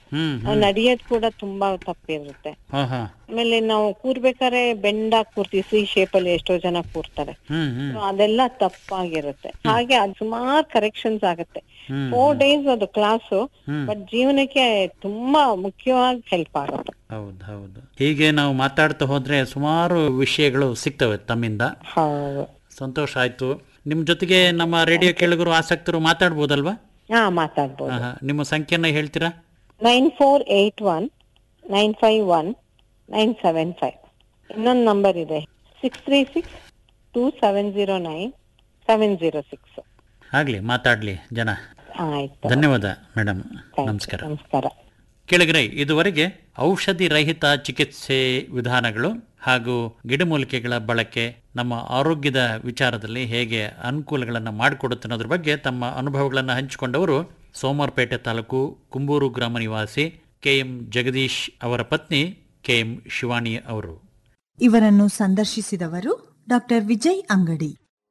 ಹ್ಮ್ ನಾವು ನಡೆಯೋದ್ ಕೂಡ ತುಂಬಾ ತಪ್ಪಿರುತ್ತೆ ಹಾ ಹಾ ಆಮೇಲೆ ನಾವು ಕೂರ್ಬೇಕಾದ್ರೆ ಬೆಂಡಾಗ್ ಕೂರ್ತೀವಿ ಸಿ ಶೇಪ್ ಅಲ್ಲಿ ಎಷ್ಟೋ ಜನ ಕೂರ್ತಾರೆ ಹ್ಮ್ ಹ್ಮ್ So ಅದೆಲ್ಲ ತಪ್ಪಾಗಿರುತ್ತೆ ಹಾಗೆ ಅದು ಸುಮಾರು ಕರೆಕ್ಷನ್ಸ್ ಆಗುತ್ತೆ ಹ್ಮ್. ಫೋರ್ ಡೇಸ್ ಅದು ಕ್ಲಾಸು ಬಟ್ ಜೀವನಕ್ಕೆ ತುಂಬಾ ಮುಖ್ಯವಾಗಿ ಹೆಲ್ಪ್ ಆಗುತ್ತೆ ಹೌದು ಹೌದು ಹೀಗೆ ನಾವು ಮಾತಾಡ್ತಾ ಹೋದ್ರೆ ಸುಮಾರು ವಿಷಯಗಳು ಸಿಗ್ತವೆ ತಮ್ಮಿಂದ ಹೌದು ಸಂತೋಷ ಆಯ್ತು ನಿಮ್ ಜೊತೆಗೆ ನಮ್ಮ ರೇಡಿಯೋ ಕೇಳುಗರು ಆಸಕ್ತರು ಮಾತಾಡ್ಬೋದಲ್ವಾ ಹಾ ಮಾತಾಡ್ಬೋದು ಆಹಾ, ನಿಮ್ಮ ಸಂಖ್ಯೆನ ಹೇಳ್ತೀರಾ nine four eight one nine five one nine seven five ಇನ್ನೊಂದು ನಂಬರ್ ಇದೆ six three six two seven zero nine seven zero six ಆಗ್ಲಿ ಮಾತಾಡ್ಲಿ ಜನ ಆಯ್ತು ಧನ್ಯವಾದ ಮೇಡಮ್ Thank you. ನಮಸ್ಕಾರ ನಮಸ್ಕಾರ ಕೆಳಗರೆ ಇದುವರೆಗೆ ಔಷಧಿ ರಹಿತ ಚಿಕಿತ್ಸೆ ವಿಧಾನಗಳು ಹಾಗೂ ಗಿಡಮೂಲಿಕೆಗಳ ಬಳಕೆ ನಮ್ಮ ಆರೋಗ್ಯದ ವಿಚಾರದಲ್ಲಿ ಹೇಗೆ ಅನುಕೂಲಗಳನ್ನು ಮಾಡಿಕೊಡುತ್ತೆ ಅನ್ನೋದ್ರ ಬಗ್ಗೆ ತಮ್ಮ ಅನುಭವಗಳನ್ನು ಹಂಚಿಕೊಂಡವರು ಸೋಮವಾರಪೇಟೆ ತಾಲೂಕು ಕುಂಬೂರು ಗ್ರಾಮ ನಿವಾಸಿ ಕೆ ಎಂ ಜಗದೀಶ್ ಅವರ ಪತ್ನಿ ಕೆ ಎಂ ಶಿವಾಣಿ ಅವರು ಇವರನ್ನು ಸಂದರ್ಶಿಸಿದವರು ಡಾಕ್ಟರ್ ವಿಜಯ್ ಅಂಗಡಿ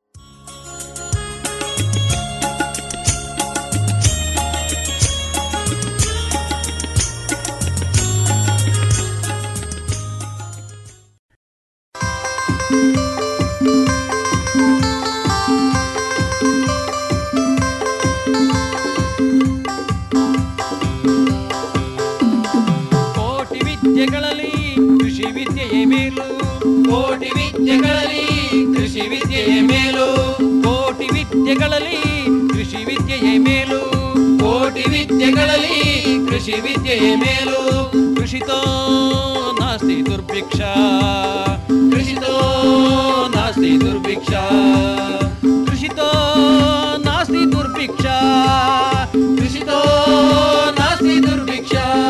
ಕೋಟಿ ವಿದ್ಯೆಗಳಲ್ಲಿ ಕೃಷಿ ವಿದ್ಯೆಯೇ ಮೇಲು ಕೋಟಿ ವಿದ್ಯೆಗಳಲ್ಲಿ ಕೃಷಿ ವಿದ್ಯೆಯೇ ಮೇಲು ಕೋಟಿ ವಿದ್ಯೆಗಳಲ್ಲಿ ಕೃಷಿ ವಿದ್ಯೆಯೇ ಮೇಲು ಕೋಟಿ ವಿದ್ಯೆಗಳಲ್ಲಿ ಕೃಷಿ ವಿದ್ಯೆಯೇ ಮೇಲು ಕೃಷಿತೋ ನಾಸ್ತಿ ದುರ್ಭಿಕ್ಷ ಕೃಷಿತೋ ನಾಸ್ತಿ ದುರ್ಭಿಕ್ಷ ಕೃಷಿತೋ ನಾಸ್ತಿ ದುರ್ಭಿಕ್ಷ ಕೃಷಿತೋ ನಾಸ್ತಿ ದುರ್ಭಿಕ್ಷ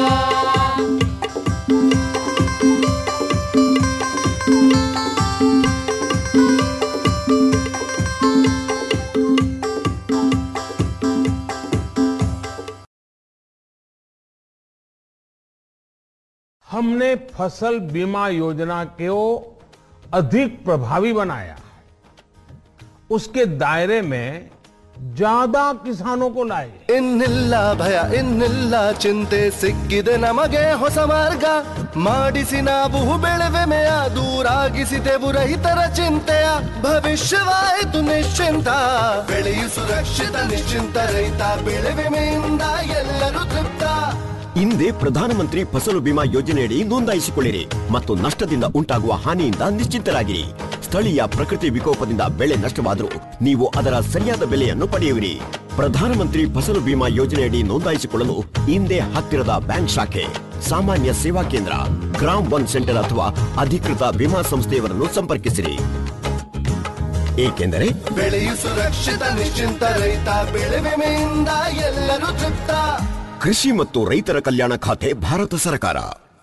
हमने फसल बीमा योजना को अधिक प्रभावी बनाया उसके दायरे में ज्यादा किसानों को लाए ಇನ್ನಿಲ್ಲ ಭಯ ಇನ್ನಿಲ್ಲ ಚಿಂತೆ ಸಿಕ್ಕಿದೆ ನಮಗೆ ಹೊಸ ಮಾರ್ಗ ಮಾಡಿಸಿ ನಾವು ಬೆಳೆವೆಮೆಯ ದೂರಾಗಿಸಿದೆವು ರೈತರ ಚಿಂತೆಯ ಭವಿಷ್ಯವಾಯಿತು ನಿಶ್ಚಿಂತ ಬೆಳೆಯು ಸುರಕ್ಷಿತ ನಿಶ್ಚಿಂತ ರೈತ ಬೆಳೆ ವಿಮೆಯಿಂದ ಎಲ್ಲರೂ ತೃಪ್ತ ಹಿಂದೆ ಪ್ರಧಾನಮಂತ್ರಿ ಫಸಲು ಬಿಮಾ ಯೋಜನೆಯಡಿ ನೋಂದಾಯಿಸಿಕೊಳ್ಳಿರಿ ಮತ್ತು ನಷ್ಟದಿಂದ ಉಂಟಾಗುವ ಹಾನಿಯಿಂದ ನಿಶ್ಚಿಂತರಾಗಿರಿ ಸ್ಥಳೀಯ ಪ್ರಕೃತಿ ವಿಕೋಪದಿಂದ ಬೆಳೆ ನಷ್ಟವಾದರೂ ನೀವು ಅದರ ಸರಿಯಾದ ಬೆಲೆಯನ್ನು ಪಡೆಯುವಿರಿ ಪ್ರಧಾನಮಂತ್ರಿ ಫಸಲು ಬಿಮಾ ಯೋಜನೆಯಡಿ ನೋಂದಾಯಿಸಿಕೊಳ್ಳಲು ಹಿಂದೆ ಹತ್ತಿರದ ಬ್ಯಾಂಕ್ ಶಾಖೆ ಸಾಮಾನ್ಯ ಸೇವಾ ಕೇಂದ್ರ ಗ್ರಾಮ್ ಒನ್ ಸೆಂಟರ್ ಅಥವಾ ಅಧಿಕೃತ ವಿಮಾ ಸಂಸ್ಥೆಯವರನ್ನು ಸಂಪರ್ಕಿಸಿರಿ ಏಕೆಂದರೆ ಬೆಳೆಯು ಸುರಕ್ಷಿತ ನಿಶ್ಚಿಂತ ರೈತ ಬೆಳೆ ವಿಮೆಯಿಂದ ಎಲ್ಲರೂ ತೃಪ್ತ ಕೃಷಿ ಮತ್ತು ರೈತರ ಕಲ್ಯಾಣ ಖಾತೆ ಭಾರತ ಸರ್ಕಾರ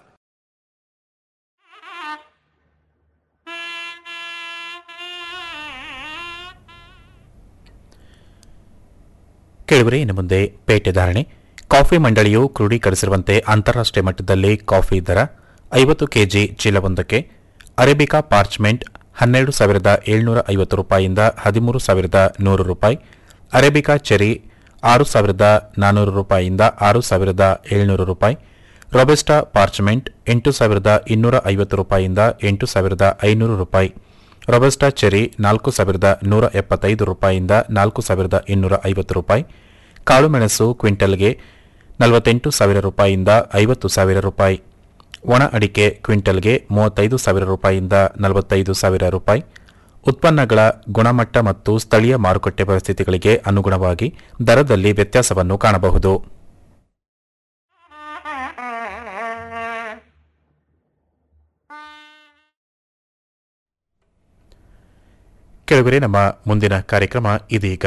ಕೇಳುವರೆ ಇನ್ನು ಮುಂದೆ ಪೇಟೆ ಧಾರಣೆ ಕಾಫಿ ಮಂಡಳಿಯು ಕ್ರೋಢೀಕರಿಸಿರುವಂತೆ ಅಂತಾರಾಷ್ಟ್ರೀಯ ಮಟ್ಟದಲ್ಲಿ ಕಾಫಿ ದರ ಐವತ್ತು ಕೆಜಿ ಚೀಲವೊಂದಕ್ಕೆ ಅರೇಬಿಕಾ ಪಾರ್ಚ್ಮೆಂಟ್ ಹನ್ನೆರಡು ಸಾವಿರದ ಏಳ್ನೂರ ಐವತ್ತು ರೂಪಾಯಿಯಿಂದ ಹದಿಮೂರು ಸಾವಿರದ ನೂರು ರೂಪಾಯಿ ಅರೇಬಿಕಾ ಚೆರಿ ಆರು ಸಾವಿರದ ನಾನ್ನೂರು ರೂಪಾಯಿಯಿಂದ ಆರು ಸಾವಿರದ ಏಳ್ನೂರು ರೂಪಾಯಿ ರೊಬೆಸ್ಟಾ ಪಾರ್ಚ್ಮೆಂಟ್ ಎಂಟು ಸಾವಿರದ ಇನ್ನೂರ ಐವತ್ತು ರೂಪಾಯಿಯಿಂದ ಎಂಟು ಸಾವಿರದ ಐನೂರು ರೂಪಾಯಿ ರೊಬೆಸ್ಟಾ ಚೆರಿ ನಾಲ್ಕು ಸಾವಿರದ ನೂರ ಎಪ್ಪತ್ತೈದು ರೂಪಾಯಿಯಿಂದ ನಾಲ್ಕು ಸಾವಿರದ ಇನ್ನೂರ ಐವತ್ತು ರೂಪಾಯಿ ಕಾಳುಮೆಣಸು ಕ್ವಿಂಟಲ್ಗೆ ನಲವತ್ತೆಂಟು ಸಾವಿರ ರೂಪಾಯಿಯಿಂದ ಐವತ್ತು ಸಾವಿರ ರೂಪಾಯಿ ಒಣ ಅಡಿಕೆ ಕ್ವಿಂಟಲ್ಗೆ ಮೂವತ್ತೈದು ಸಾವಿರ ರೂಪಾಯಿಯಿಂದ ನಲವತ್ತೈದು ಸಾವಿರ ರೂಪಾಯಿ ಉತ್ಪನ್ನಗಳ ಗುಣಮಟ್ಟ ಮತ್ತು ಸ್ಥಳೀಯ ಮಾರುಕಟ್ಟೆ ಪರಿಸ್ಥಿತಿಗಳಿಗೆ ಅನುಗುಣವಾಗಿ ದರದಲ್ಲಿ ವ್ಯತ್ಯಾಸವನ್ನು ಕಾಣಬಹುದು ಕೆಳಗರೆ ನಮ್ಮ ಮುಂದಿನ ಕಾರ್ಯಕ್ರಮ ಇದೀಗ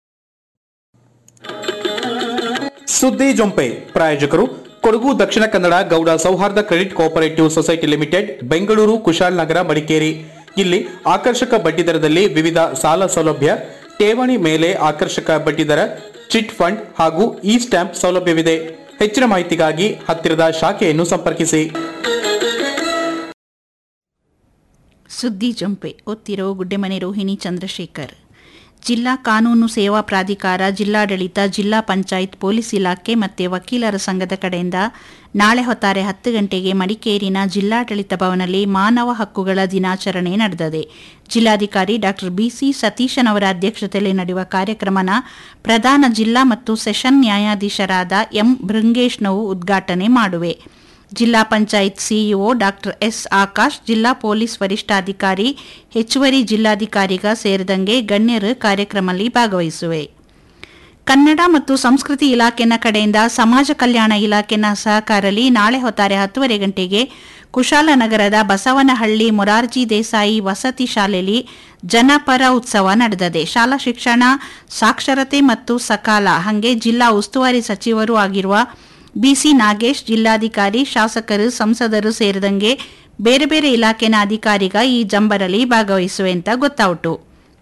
ಸುದ್ದಿ ಜೊಂಪೆ ಪ್ರಾಯೋಜಕರು ಕೊಡಗು ದಕ್ಷಿಣ Kannada Gowda Souharda credit cooperative society limited Bengaluru Kushalnagar Madikeri ಇಲ್ಲಿ ಆಕರ್ಷಕ ಬಡ್ಡಿದರದಲ್ಲಿ ವಿವಿಧ ಸಾಲ ಸೌಲಭ್ಯ ಠೇವಣಿ ಮೇಲೆ ಆಕರ್ಷಕ ಬಡ್ಡಿದರ ಚಿಟ್ ಫಂಡ್ ಹಾಗೂ ಇ ಸ್ಟ್ಯಾಂಪ್ ಸೌಲಭ್ಯವಿದೆ ಹೆಚ್ಚಿನ ಮಾಹಿತಿಗಾಗಿ ಹತ್ತಿರದ ಶಾಖೆಯನ್ನು ಸಂಪರ್ಕಿಸಿ ಸುದ್ದಿ ಜಂಪೆ ಒತ್ತಿರೋ ಗುಡ್ಡೆಮನೆ ರೋಹಿಣಿ ಚಂದ್ರಶೇಖರ್ ಜಿಲ್ಲಾ ಕಾನೂನು ಸೇವಾ ಪ್ರಾಧಿಕಾರ ಜಿಲ್ಲಾಡಳಿತ ಜಿಲ್ಲಾ ಪಂಚಾಯತ್ ಪೊಲೀಸ್ ಇಲಾಖೆ ಮತ್ತು ವಕೀಲರ ಸಂಘದ ಕಡೆಯಿಂದ ನಾಳೆ ಹೊತ್ತಾರೆ ಹತ್ತು ಗಂಟೆಗೆ ಮಡಿಕೇರಿನ ಜಿಲ್ಲಾಡಳಿತ ಭವನದಲ್ಲಿ ಮಾನವ ಹಕ್ಕುಗಳ ದಿನಾಚರಣೆ ನಡೆದಿದೆ ಜಿಲ್ಲಾಧಿಕಾರಿ ಡಾ ಬಿಸಿ ಸತೀಶನ್ ಅವರ ಅಧ್ಯಕ್ಷತೆಯಲ್ಲಿ ನಡೆಯುವ ಕಾರ್ಯಕ್ರಮನ ಪ್ರಧಾನ ಜಿಲ್ಲಾ ಮತ್ತು ಸೆಷನ್ ನ್ಯಾಯಾಧೀಶರಾದ ಎಂ ಭೃಂಗೇಶ್ನವು ಉದ್ಘಾಟನೆ ಮಾಡುವೆ zilla panchayat CEO doctor S Akash ಜಿಲ್ಲಾ ಪೊಲೀಸ್ ವರಿಷ್ಠಾಧಿಕಾರಿ ಹೆಚ್ಚುವರಿ ಜಿಲ್ಲಾಧಿಕಾರಿಗ ಸೇರಿದಂಗೆ ಗಣ್ಯರು ಕಾರ್ಯಕ್ರಮದಲ್ಲಿ ಭಾಗವಹಿಸುವೆ ಕನ್ನಡ ಮತ್ತು ಸಂಸ್ಕೃತಿ ಇಲಾಖೆನ ಕಡೆಯಿಂದ ಸಮಾಜ ಕಲ್ಯಾಣ ಇಲಾಖೆನ ಸಹಕಾರದಲ್ಲಿ ನಾಳೆ ಹೊತ್ತಾರೆ ಹತ್ತುವರೆ ಗಂಟೆಗೆ ಕುಶಾಲನಗರದ ಬಸವನಹಳ್ಳಿ ಮೊರಾರ್ಜಿ ದೇಸಾಯಿ ವಸತಿ ಶಾಲೆಯಲ್ಲಿ ಜನಪರ ಉತ್ಸವ ನಡೆದಿದೆ ಶಾಲಾ ಶಿಕ್ಷಣ ಸಾಕ್ಷರತೆ ಮತ್ತು ಸಕಾಲ ಹಾಗೆ ಜಿಲ್ಲಾ ಉಸ್ತುವಾರಿ ಸಚಿವರು ಆಗಿರುವ ಬಿಸಿ ನಾಗೇಶ್ ಜಿಲ್ಲಾಧಿಕಾರಿ ಶಾಸಕರು ಸಂಸದರು ಸೇರಿದಂಗೆ ಬೇರೆ ಬೇರೆ ಇಲಾಖೆನ ಅಧಿಕಾರಿಗ ಈ ಜಂಬರಲ್ಲಿ ಭಾಗವಹಿಸುವೆ ಅಂತ ಗೊತ್ತಾಯಿತು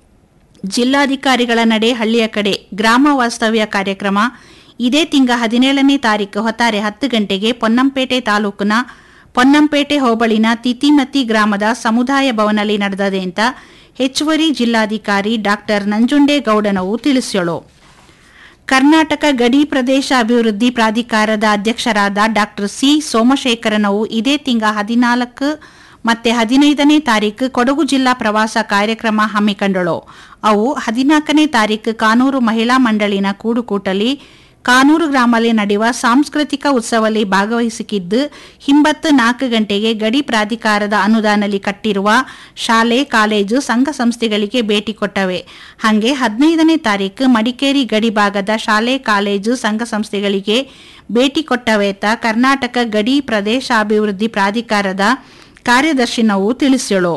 ಜಿಲ್ಲಾಧಿಕಾರಿಗಳ ನಡೆ ಹಳ್ಳಿಯ ಕಡೆ ಗ್ರಾಮ ವಾಸ್ತವ್ಯ ಕಾರ್ಯಕ್ರಮ ಇದೇ ತಿಂಗ ಹದಿನೇಳನೇ ತಾರೀಕು ಹೊತ್ತಾರೆ ಹತ್ತು ಗಂಟೆಗೆ ಪೊನ್ನಂಪೇಟೆ ತಾಲೂಕಿನ ಪೊನ್ನಂಪೇಟೆ ಹೋಬಳಿನ ತಿತಿಮತಿ ಗ್ರಾಮದ ಸಮುದಾಯ ಭವನದಲ್ಲಿ ನಡೆದಿದೆ ಅಂತ ಹೆಚ್ಚುವರಿ ಜಿಲ್ಲಾಧಿಕಾರಿ ಡಾಕ್ಟರ್ ನಂಜುಂಡೇಗೌಡನವು ತಿಳಿಸ್ಯಳು ಕರ್ನಾಟಕ ಗಡಿ ಪ್ರದೇಶ ಅಭಿವೃದ್ಧಿ ಪ್ರಾಧಿಕಾರದ ಅಧ್ಯಕ್ಷರಾದ ಡಾಕ್ಟರ್ ಸಿ ಸೋಮಶೇಖರನವು ಇದೇ ತಿಂಗ ಹದಿನಾಲ್ಕು ಮತ್ತೆ ಹದಿನೈದನೇ ತಾರೀಕು ಕೊಡಗು ಜಿಲ್ಲಾ ಪ್ರವಾಸ ಕಾರ್ಯಕ್ರಮ ಹಮ್ಮಿಕೊಂಡಳು ಅವು ಹದಿನಾಲ್ಕನೇ ತಾರೀಕು ಕಾನೂರು ಮಹಿಳಾ ಮಂಡಳಿನ ಕೂಡುಕೂಟಲಿ ಕಾನೂರು ಗ್ರಾಮದಲ್ಲಿ ನಡೆಯುವ ಸಾಂಸ್ಕೃತಿಕ ಉತ್ಸವದಲ್ಲಿ ಭಾಗವಹಿಸಿದ್ದು ಹಿಂಬತ್ತು ನಾಲ್ಕು ಗಂಟೆಗೆ ಗಡಿ ಪ್ರಾಧಿಕಾರದ ಅನುದಾನದಲ್ಲಿ ಕಟ್ಟಿರುವ ಶಾಲೆ ಕಾಲೇಜು ಸಂಘ ಸಂಸ್ಥೆಗಳಿಗೆ ಭೇಟಿ ಕೊಟ್ಟವೆ ಹಾಗೆ ಹದಿನೈದನೇ ತಾರೀಕು ಮಡಿಕೇರಿ ಗಡಿ ಭಾಗದ ಶಾಲೆ ಕಾಲೇಜು ಸಂಘ ಸಂಸ್ಥೆಗಳಿಗೆ ಭೇಟಿ ಕೊಟ್ಟವೇತ ಕರ್ನಾಟಕ ಗಡಿ ಪ್ರದೇಶಾಭಿವೃದ್ಧಿ ಪ್ರಾಧಿಕಾರದ ಕಾರ್ಯದರ್ಶಿ ನಾವು ತಿಳಿಸ್ಯಳು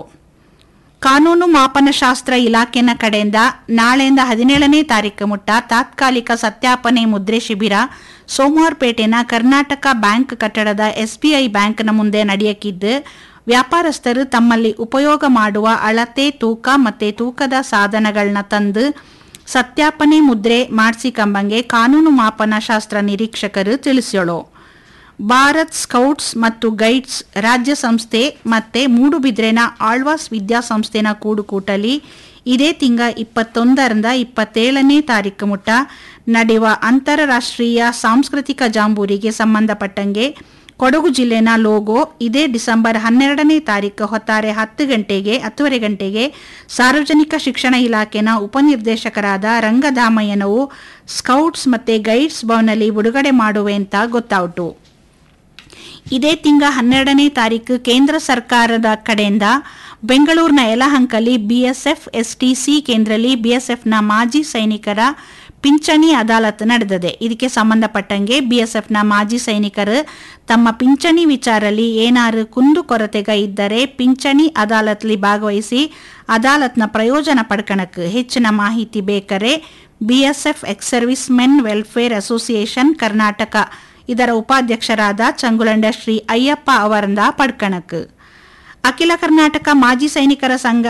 ಕಾನೂನು ಮಾಪನಶಾಸ್ತ್ರ ಇಲಾಖೆನ ಕಡೆಯಿಂದ ನಾಳೆಯಿಂದ ಹದಿನೇಳನೇ ತಾರೀಕು ಮುಟ್ಟ ತಾತ್ಕಾಲಿಕ ಸತ್ಯಾಪನೆ ಮುದ್ರೆ ಶಿಬಿರ ಸೋಮವಾರಪೇಟೆನ ಕರ್ನಾಟಕ ಬ್ಯಾಂಕ್ ಕಟ್ಟಡದ ಎಸ್ಬಿಐ ಬ್ಯಾಂಕ್ನ ಮುಂದೆ ನಡೆಯಕ್ಕಿದ್ದು ವ್ಯಾಪಾರಸ್ಥರು ತಮ್ಮಲ್ಲಿ ಉಪಯೋಗ ಮಾಡುವ ಅಳತೆ ತೂಕ ಮತ್ತೆ ತೂಕದ ಸಾಧನಗಳನ್ನ ತಂದು ಸತ್ಯಾಪನೆ ಮುದ್ರೆ ಮಾಡಿಸಿಕೊಂಬಂಗೆ ಕಾನೂನು ಮಾಪನಶಾಸ್ತ್ರ ನಿರೀಕ್ಷಕರು ತಿಳಿಸ್ಯಳು ಭಾರತ್ ಸ್ಕೌಟ್ಸ್ ಮತ್ತು ಗೈಡ್ಸ್ ರಾಜ್ಯ ಸಂಸ್ಥೆ ಮತ್ತೆ ಮೂಡುಬಿದ್ರೆನ ಆಳ್ವಾಸ್ ವಿದ್ಯಾಸಂಸ್ಥೆನ ಕೂಡುಕೂಟಲಿ ಇದೇ ತಿಂಗ ಇಪ್ಪತ್ತೊಂದರಿಂದ ಇಪ್ಪತ್ತೇಳನೇ ತಾರೀಕು ಮುಟ್ಟ ನಡೆಯುವ ಅಂತಾರಾಷ್ಟ್ರೀಯ ಸಾಂಸ್ಕೃತಿಕ ಜಾಂಬೂರಿಗೆ ಸಂಬಂಧಪಟ್ಟಂಗೆ ಕೊಡಗು ಜಿಲ್ಲೆನ ಲೋಗೋ ಇದೇ ಡಿಸೆಂಬರ್ ಹನ್ನೆರಡನೇ ತಾರೀಕು ಹೊತ್ತಾರೆ ಹತ್ತು ಗಂಟೆಗೆ ಹತ್ತುವರೆ ಗಂಟೆಗೆ ಸಾರ್ವಜನಿಕ ಶಿಕ್ಷಣ ಇಲಾಖೆನ ಉಪನಿರ್ದೇಶಕರಾದ ರಂಗಧಾಮಯ್ಯನವು ಸ್ಕೌಟ್ಸ್ ಮತ್ತೆ ಗೈಡ್ಸ್ ಭವನಲ್ಲಿ ಬಿಡುಗಡೆ ಮಾಡುವೆ ಅಂತ ಗೊತ್ತಾಯಿತು ಇದೇ ತಿಂಗ ಹನ್ನೆರಡನೇ ತಾರೀಕು ಕೇಂದ್ರ ಸರ್ಕಾರದ ಕಡೆಯಿಂದ ಬೆಂಗಳೂರಿನ ಯಲಹಂಕಲ್ಲಿ ಬಿಎಸ್ಎಫ್ ಎಸ್ಟಿಸಿ ಕೇಂದ್ರದಲ್ಲಿ ಬಿಎಸ್ಎಫ್ನ ಮಾಜಿ ಸೈನಿಕರ ಪಿಂಚಣಿ ಅದಾಲತ್ ನಡೆದಿದೆ ಇದಕ್ಕೆ ಸಂಬಂಧಪಟ್ಟಂಗೆ ಬಿಎಸ್ಎಫ್ನ ಮಾಜಿ ಸೈನಿಕರು ತಮ್ಮ ಪಿಂಚಣಿ ವಿಚಾರಲ್ಲಿ ಏನಾರು ಕುಂದು ಕೊರತೆಗ ಇದ್ದರೆ ಪಿಂಚಣಿ ಅದಾಲತ್ಲಿ ಭಾಗವಹಿಸಿ ಅದಾಲತ್ನ ಪ್ರಯೋಜನ ಪಡ್ಕಣಕ್ಕೆ ಹೆಚ್ಚಿನ ಮಾಹಿತಿ ಬೇಕಾರೆ BSF ex servicemen welfare association Karnataka ಇದರ ಉಪಾಧ್ಯಕ್ಷರಾದ ಚಂಗುಲಂಡ ಶ್ರೀ ಅಯ್ಯಪ್ಪ ಅವರಿಂದ ಪಡ್ಕಣಕ್ ಅಖಿಲ ಕರ್ನಾಟಕ ಮಾಜಿ ಸೈನಿಕರ ಸಂಘ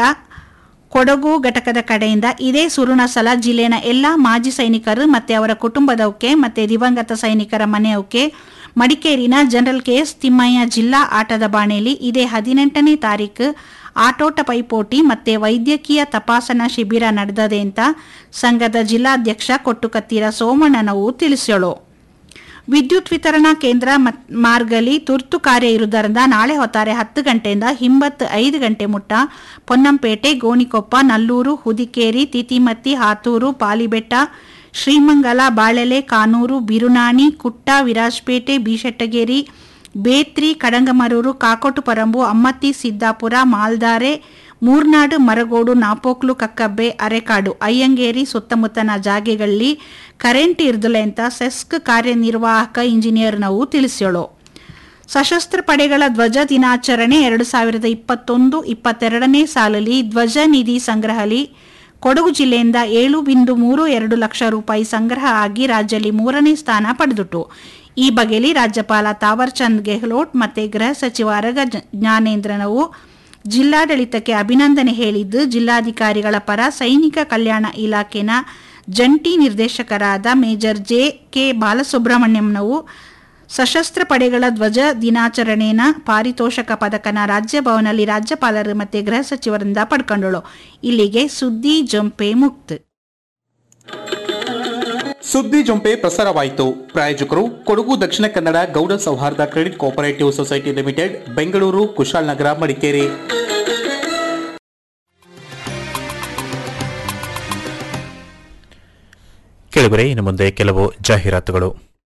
ಕೊಡಗು ಘಟಕದ ಕಡೆಯಿಂದ ಇದೇ ಸುರುಣಸಲ ಜಿಲ್ಲೆನ ಎಲ್ಲಾ ಮಾಜಿ ಸೈನಿಕರು ಮತ್ತೆ ಅವರ ಕುಟುಂಬದವಕ್ಕೆ ಮತ್ತೆ ದಿವಂಗತ ಸೈನಿಕರ ಮನೆಯವಕ್ಕೆ ಮಡಿಕೇರಿನ ಜನರಲ್ ಕೆಎಸ್ ತಿಮ್ಮಯ್ಯ ಜಿಲ್ಲಾ ಆಟದ ಬಾಣೆಯಲ್ಲಿ ಇದೇ ಹದಿನೆಂಟನೇ ತಾರೀಕು ಆಟೋಟ ಪೈಪೋಟಿ ಮತ್ತೆ ವೈದ್ಯಕೀಯ ತಪಾಸಣಾ ಶಿಬಿರ ನಡೆದದೆ ಅಂತ ಸಂಘದ ಜಿಲ್ಲಾಧ್ಯಕ್ಷ ಕೊಟ್ಟುಕತ್ತೀರ ಸೋಮಣ್ಣನವು ತಿಳಿಸ್ಯಳು ವಿದ್ಯುತ್ ವಿತರಣಾ ಕೇಂದ್ರ ಮಾರ್ಗಲಿ ತುರ್ತು ಕಾರ್ಯ ಇರುವುದರಿಂದ ನಾಳೆ ಹೊತ್ತಾರೆ ಹತ್ತು ಗಂಟೆಯಿಂದ ಹಿಂಬತ್ತು ಐದು ಗಂಟೆ ಮುಟ್ಟ ಪೊನ್ನಂಪೇಟೆ ಗೋಣಿಕೊಪ್ಪ ನಲ್ಲೂರು ಹುದಿಕೇರಿ ತಿತಿಮತ್ತಿ ಹಾತೂರು ಪಾಲಿಬೆಟ್ಟ ಶ್ರೀಮಂಗಲ ಬಾಳೆಲೆ ಕಾನೂರು ಬಿರುನಾಣಿ ಕುಟ್ಟ ವಿರಾಜಪೇಟೆ ಬಿಶೆಟ್ಟಗೇರಿ ಬೇತ್ರಿ ಕಡಂಗಮರೂರು ಕಾಕೋಟುಪರಂಬು ಅಮ್ಮತ್ತಿ ಸಿದ್ದಾಪುರ ಮಾಲ್ದಾರೆ ಮೂರ್ನಾಡು ಮರಗೋಡು ನಾಪೋಕ್ಲು ಕಕ್ಕಬ್ಬೆ ಅರೆಕಾಡು ಅಯ್ಯಂಗೇರಿ ಸುತ್ತಮುತ್ತನ ಜಾಗೆಗಳಲ್ಲಿ ಕರೆಂಟ್ ಇರ್ದಲೆ ಅಂತ ಸೆಸ್ಕ್ ಕಾರ್ಯನಿರ್ವಾಹಕ ಇಂಜಿನಿಯರ್ ನಾವು ತಿಳಿಸ್ಯಳು ಸಶಸ್ತ್ರ ಪಡೆಗಳ ಧ್ವಜ ದಿನಾಚರಣೆ ಎರಡು ಸಾವಿರದ ಇಪ್ಪತ್ತೊಂದು ಇಪ್ಪತ್ತೆರಡನೇ ಸಾಲಲ್ಲಿ ಧ್ವಜ ನಿಧಿ ಸಂಗ್ರಹಲಿ ಕೊಡಗು ಜಿಲ್ಲೆಯಿಂದ ಏಳು ಬಿಂದು ಮೂರು ಎರಡು ಲಕ್ಷ ರೂಪಾಯಿ ಸಂಗ್ರಹ ಆಗಿ ರಾಜ್ಯದಲ್ಲಿ ಮೂರನೇ ಸ್ಥಾನ ಪಡೆದುಟು ಈ ಬಗೆಯಲ್ಲಿ ರಾಜ್ಯಪಾಲ ತಾವರ್ಚಂದ್ ಗೆಹ್ಲೋಟ್ ಮತ್ತೆ ಗೃಹ ಸಚಿವ ಅರಗ ಜ್ಞಾನೇಂದ್ರನವು ಜಿಲ್ಲಾಡಳಿತಕ್ಕೆ ಅಭಿನಂದನೆ ಹೇಳಿದ್ದು ಜಿಲ್ಲಾಧಿಕಾರಿಗಳ ಪರ ಸೈನಿಕ ಕಲ್ಯಾಣ ಇಲಾಖೆನ ಜಂಟಿ ನಿರ್ದೇಶಕರಾದ ಮೇಜರ್ ಜೆ ಕೆ ಬಾಲಸುಬ್ರಹ್ಮಣ್ಯಂನವು ಸಶಸ್ತ್ರ ಪಡೆಗಳ ಧ್ವಜ ದಿನಾಚರಣೆನ ಪಾರಿತೋಷಕ ಪದಕನ ರಾಜ್ಯ ಭವನಲ್ಲಿ ರಾಜ್ಯಪಾಲರು ಮತ್ತೆ ಗೃಹ ಸಚಿವರಿಂದ ಪಡ್ಕೊಂಡಳು ಇಲ್ಲಿಗೆ ಸುದ್ದಿ ಜಂಪೆ ಮುಕ್ತ ಸುದ್ದಿ ಜೊಂಪೆ ಪ್ರಸಾರವಾಯಿತು ಪ್ರಾಯೋಜಕರು ಕೊಡಗು ದಕ್ಷಿಣ Kannada Gowda Souharda credit cooperative society limited Bengaluru Kushalnagar Madikeri ಕೆಳಗರೆ ಇನ್ನು ಮುಂದೆ ಕೆಲವು ಜಾಹೀರಾತುಗಳು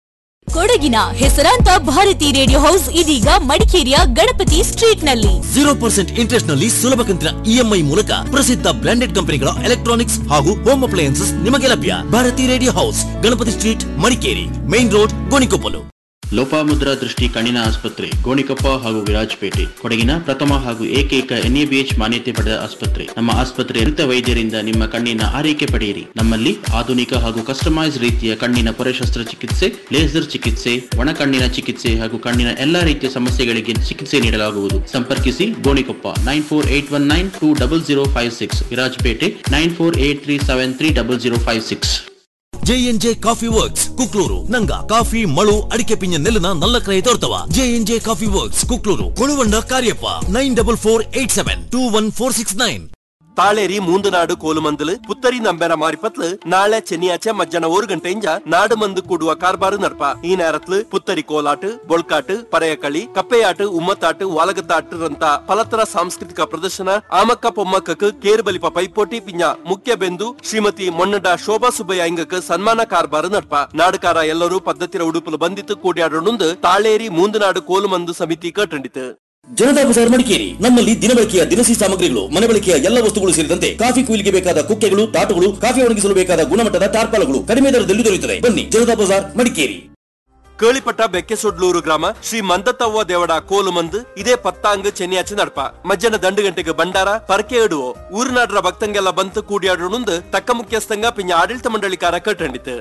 ಕೊಡಗಿನ ಹೆಸರಾಂತ ಭಾರತಿ ರೇಡಿಯೋ ಹೌಸ್ ಇದೀಗ ಮಡಿಕೇರಿಯ ಗಣಪತಿ ಸ್ಟ್ರೀಟ್ ನಲ್ಲಿ ಜೀರೋ ಪರ್ಸೆಂಟ್ ಇಂಟ್ರೆಸ್ಟ್ ನಲ್ಲಿ ಸುಲಭ ಕಂತಿನ ಇಎಂಐ ಮೂಲಕ ಪ್ರಸಿದ್ಧ ಬ್ರಾಂಡೆಡ್ ಕಂಪನಿಗಳ ಎಲೆಕ್ಟ್ರಾನಿಕ್ಸ್ ಹಾಗೂ ಹೋಮ್ ಅಪ್ಲಯನ್ಸಸ್ ನಿಮಗೆ ಲಭ್ಯ Bharathi radio house Ganapathi street Madikeri main road Gonikoppalu Lopamudra Drishti ಕಣ್ಣಿನ ಆಸ್ಪತ್ರೆ ಗೋಣಿಕೊಪ್ಪ ಹಾಗೂ ವಿರಾಜಪೇಟೆ ಕೊಡಗಿನ ಪ್ರಥಮ ಹಾಗೂ ಏಕೈಕ ಎನ್ಎಬಿಎಚ್ ಮಾನ್ಯತೆ ಪಡೆದ ಆಸ್ಪತ್ರೆ ನಮ್ಮ ಆಸ್ಪತ್ರೆ ನುರಿತ ವೈದ್ಯರಿಂದ ನಿಮ್ಮ ಕಣ್ಣಿನ ಆರೈಕೆ ಪಡೆಯಿರಿ ನಮ್ಮಲ್ಲಿ ಆಧುನಿಕ ಹಾಗೂ ಕಸ್ಟಮೈಸ್ ರೀತಿಯ ಕಣ್ಣಿನ ಪೊರೆ ಶಸ್ತ್ರಚಿಕಿತ್ಸೆ ಲೇಸರ್ ಚಿಕಿತ್ಸೆ ಒಣ ಕಣ್ಣಿನ ಚಿಕಿತ್ಸೆ ಹಾಗೂ ಕಣ್ಣಿನ ಎಲ್ಲಾ ರೀತಿಯ ಸಮಸ್ಯೆಗಳಿಗೆ ಚಿಕಿತ್ಸೆ ನೀಡಲಾಗುವುದು ಸಂಪರ್ಕಿಸಿ Gonikoppa nine four eight one nine two double zero five six Virajpet nine four eight three seven three double zero five six JNJ coffee works Kukloor ನಂಗ ಕಾಫಿ ಮಳು ಅಡಿಕೆ ಪಿಂಜ ನೆಲ್ಲಿನ ನಲ್ಲ ಕ್ರಯ ತೋರ್ತವ JNJ coffee works Kukloor Koluvanda Kariappa nine double four eight seven two one four six nine ತಾಳೇರಿ ಮೂಂದುನಾಡು ಕೋಲುಮಂದಲು ಪುತ್ತರಿ ನಂಬೆರ ಮಾರಿಪತ್ಲು ನಾಳೆ ಚೆನ್ನಿಯಾಚೆ ಮಧ್ಯಾಹ್ನ ஒரு ಗಂಟೆಯಿಂದ ನಾಡು ಮಂದು ಕೂಡುವ ಕಾರ್ಬಾರು ನಡ್ಪ ಈ நேரத்துல புத்தரி கோலாட்டு பொல்காட்டு பறையக்களி கப்பையாட்டு உம்மத்தாட்டு வாலகத்தாட்டு ರಂತ ಫಲತರ ಸಾಂಸ್ಕೃತಿಕ ಪ್ರದರ್ಶನ ಆಮಕ್ಕ ಪೊಮ್ಮಕ್ಕಕ್ಕೆ ಕೇರು ಬಲಿಪ ಪೈಪೋಟಿ ಪಿಂಜ ಮುಖ್ಯ ಬೆಂದು ಶ್ರೀಮತಿ ಮೊನ್ನಡ ಶೋಭಾ ಸುಬ್ಬಯ್ಯ ಇಂಗಕ್ಕೆ ಸನ್ಮಾನ ಕಾರ್ಬಾರು ನಡ್ಪ ನಾಡುಕಾರ ಎಲ್ಲರೂ ಪದ್ಧತಿರ ಉಡುಪಲು ಬಂದಿತ್ತು ಕೂಡಿಯಾಡೊಂದು ತಾಳೇರಿ ಮೂಂದುನಾಡು ಕೋಲುಮಂದು ಸಮಿತಿ ಕಟ್ಟಂಡಿತು ಜನತಾ ಬಜಾರ್ ಮಡಿಕೇರಿ ನಮ್ಮಲ್ಲಿ ದಿನಬಳಕೆಯ ದಿನಸಿ ಸಾಮಗ್ರಿಗಳು ಮನೆ ಬಳಕೆಯ ಎಲ್ಲ ವಸ್ತುಗಳು ಸೇರಿದಂತೆ ಕಾಫಿ ಕುಯಿಲಿಗೆ ಬೇಕಾದ ಕುಕ್ಕೆಗಳು ತಾಟುಗಳು ಕಾಫಿ ಒಣಗಿಸಲು ಬೇಕಾದ ಗುಣಮಟ್ಟದ ಟಾರ್ಪಾಲಗಳು ಕಡಿಮೆ ದರದಲ್ಲಿ ದೊರೆಯುತ್ತದೆ ಬನ್ನಿ ಜನತಾ ಬಜಾರ್ ಮಡಿಕೇರಿ ಕೇಳಿಪಟ್ಟ ಬೆಕ್ಕೆಸೊಡ್ಲೂರು ಗ್ರಾಮ ಶ್ರೀ ಮಂದತವ್ವ ದೇವಡ ಕೋಲುಮಂದು ಇದೇ ಪತ್ತಾಂಗ್ ಚೆನ್ನಿಯಾಚೆ ನಡ್ಪ ಮಧ್ಯಾಹ್ನ ದಂಡು ಗಂಟೆಗೆ ಬಂಡಾರ ಪರಕೆ ಇಡುವ ಊರಿನಾಡ್ರ ಭಕ್ತಂಗೆಲ್ಲ ಬಂತು ಕೂಡಿಯಾಡೋಣಂದು ತಕ್ಕ ಮುಖ್ಯಸ್ಥಂಗ ಪಿಂಜ ಆಡಳಿತ ಮಂಡಳಿಕಾರ ಕಟ್ಟಂಡಿತು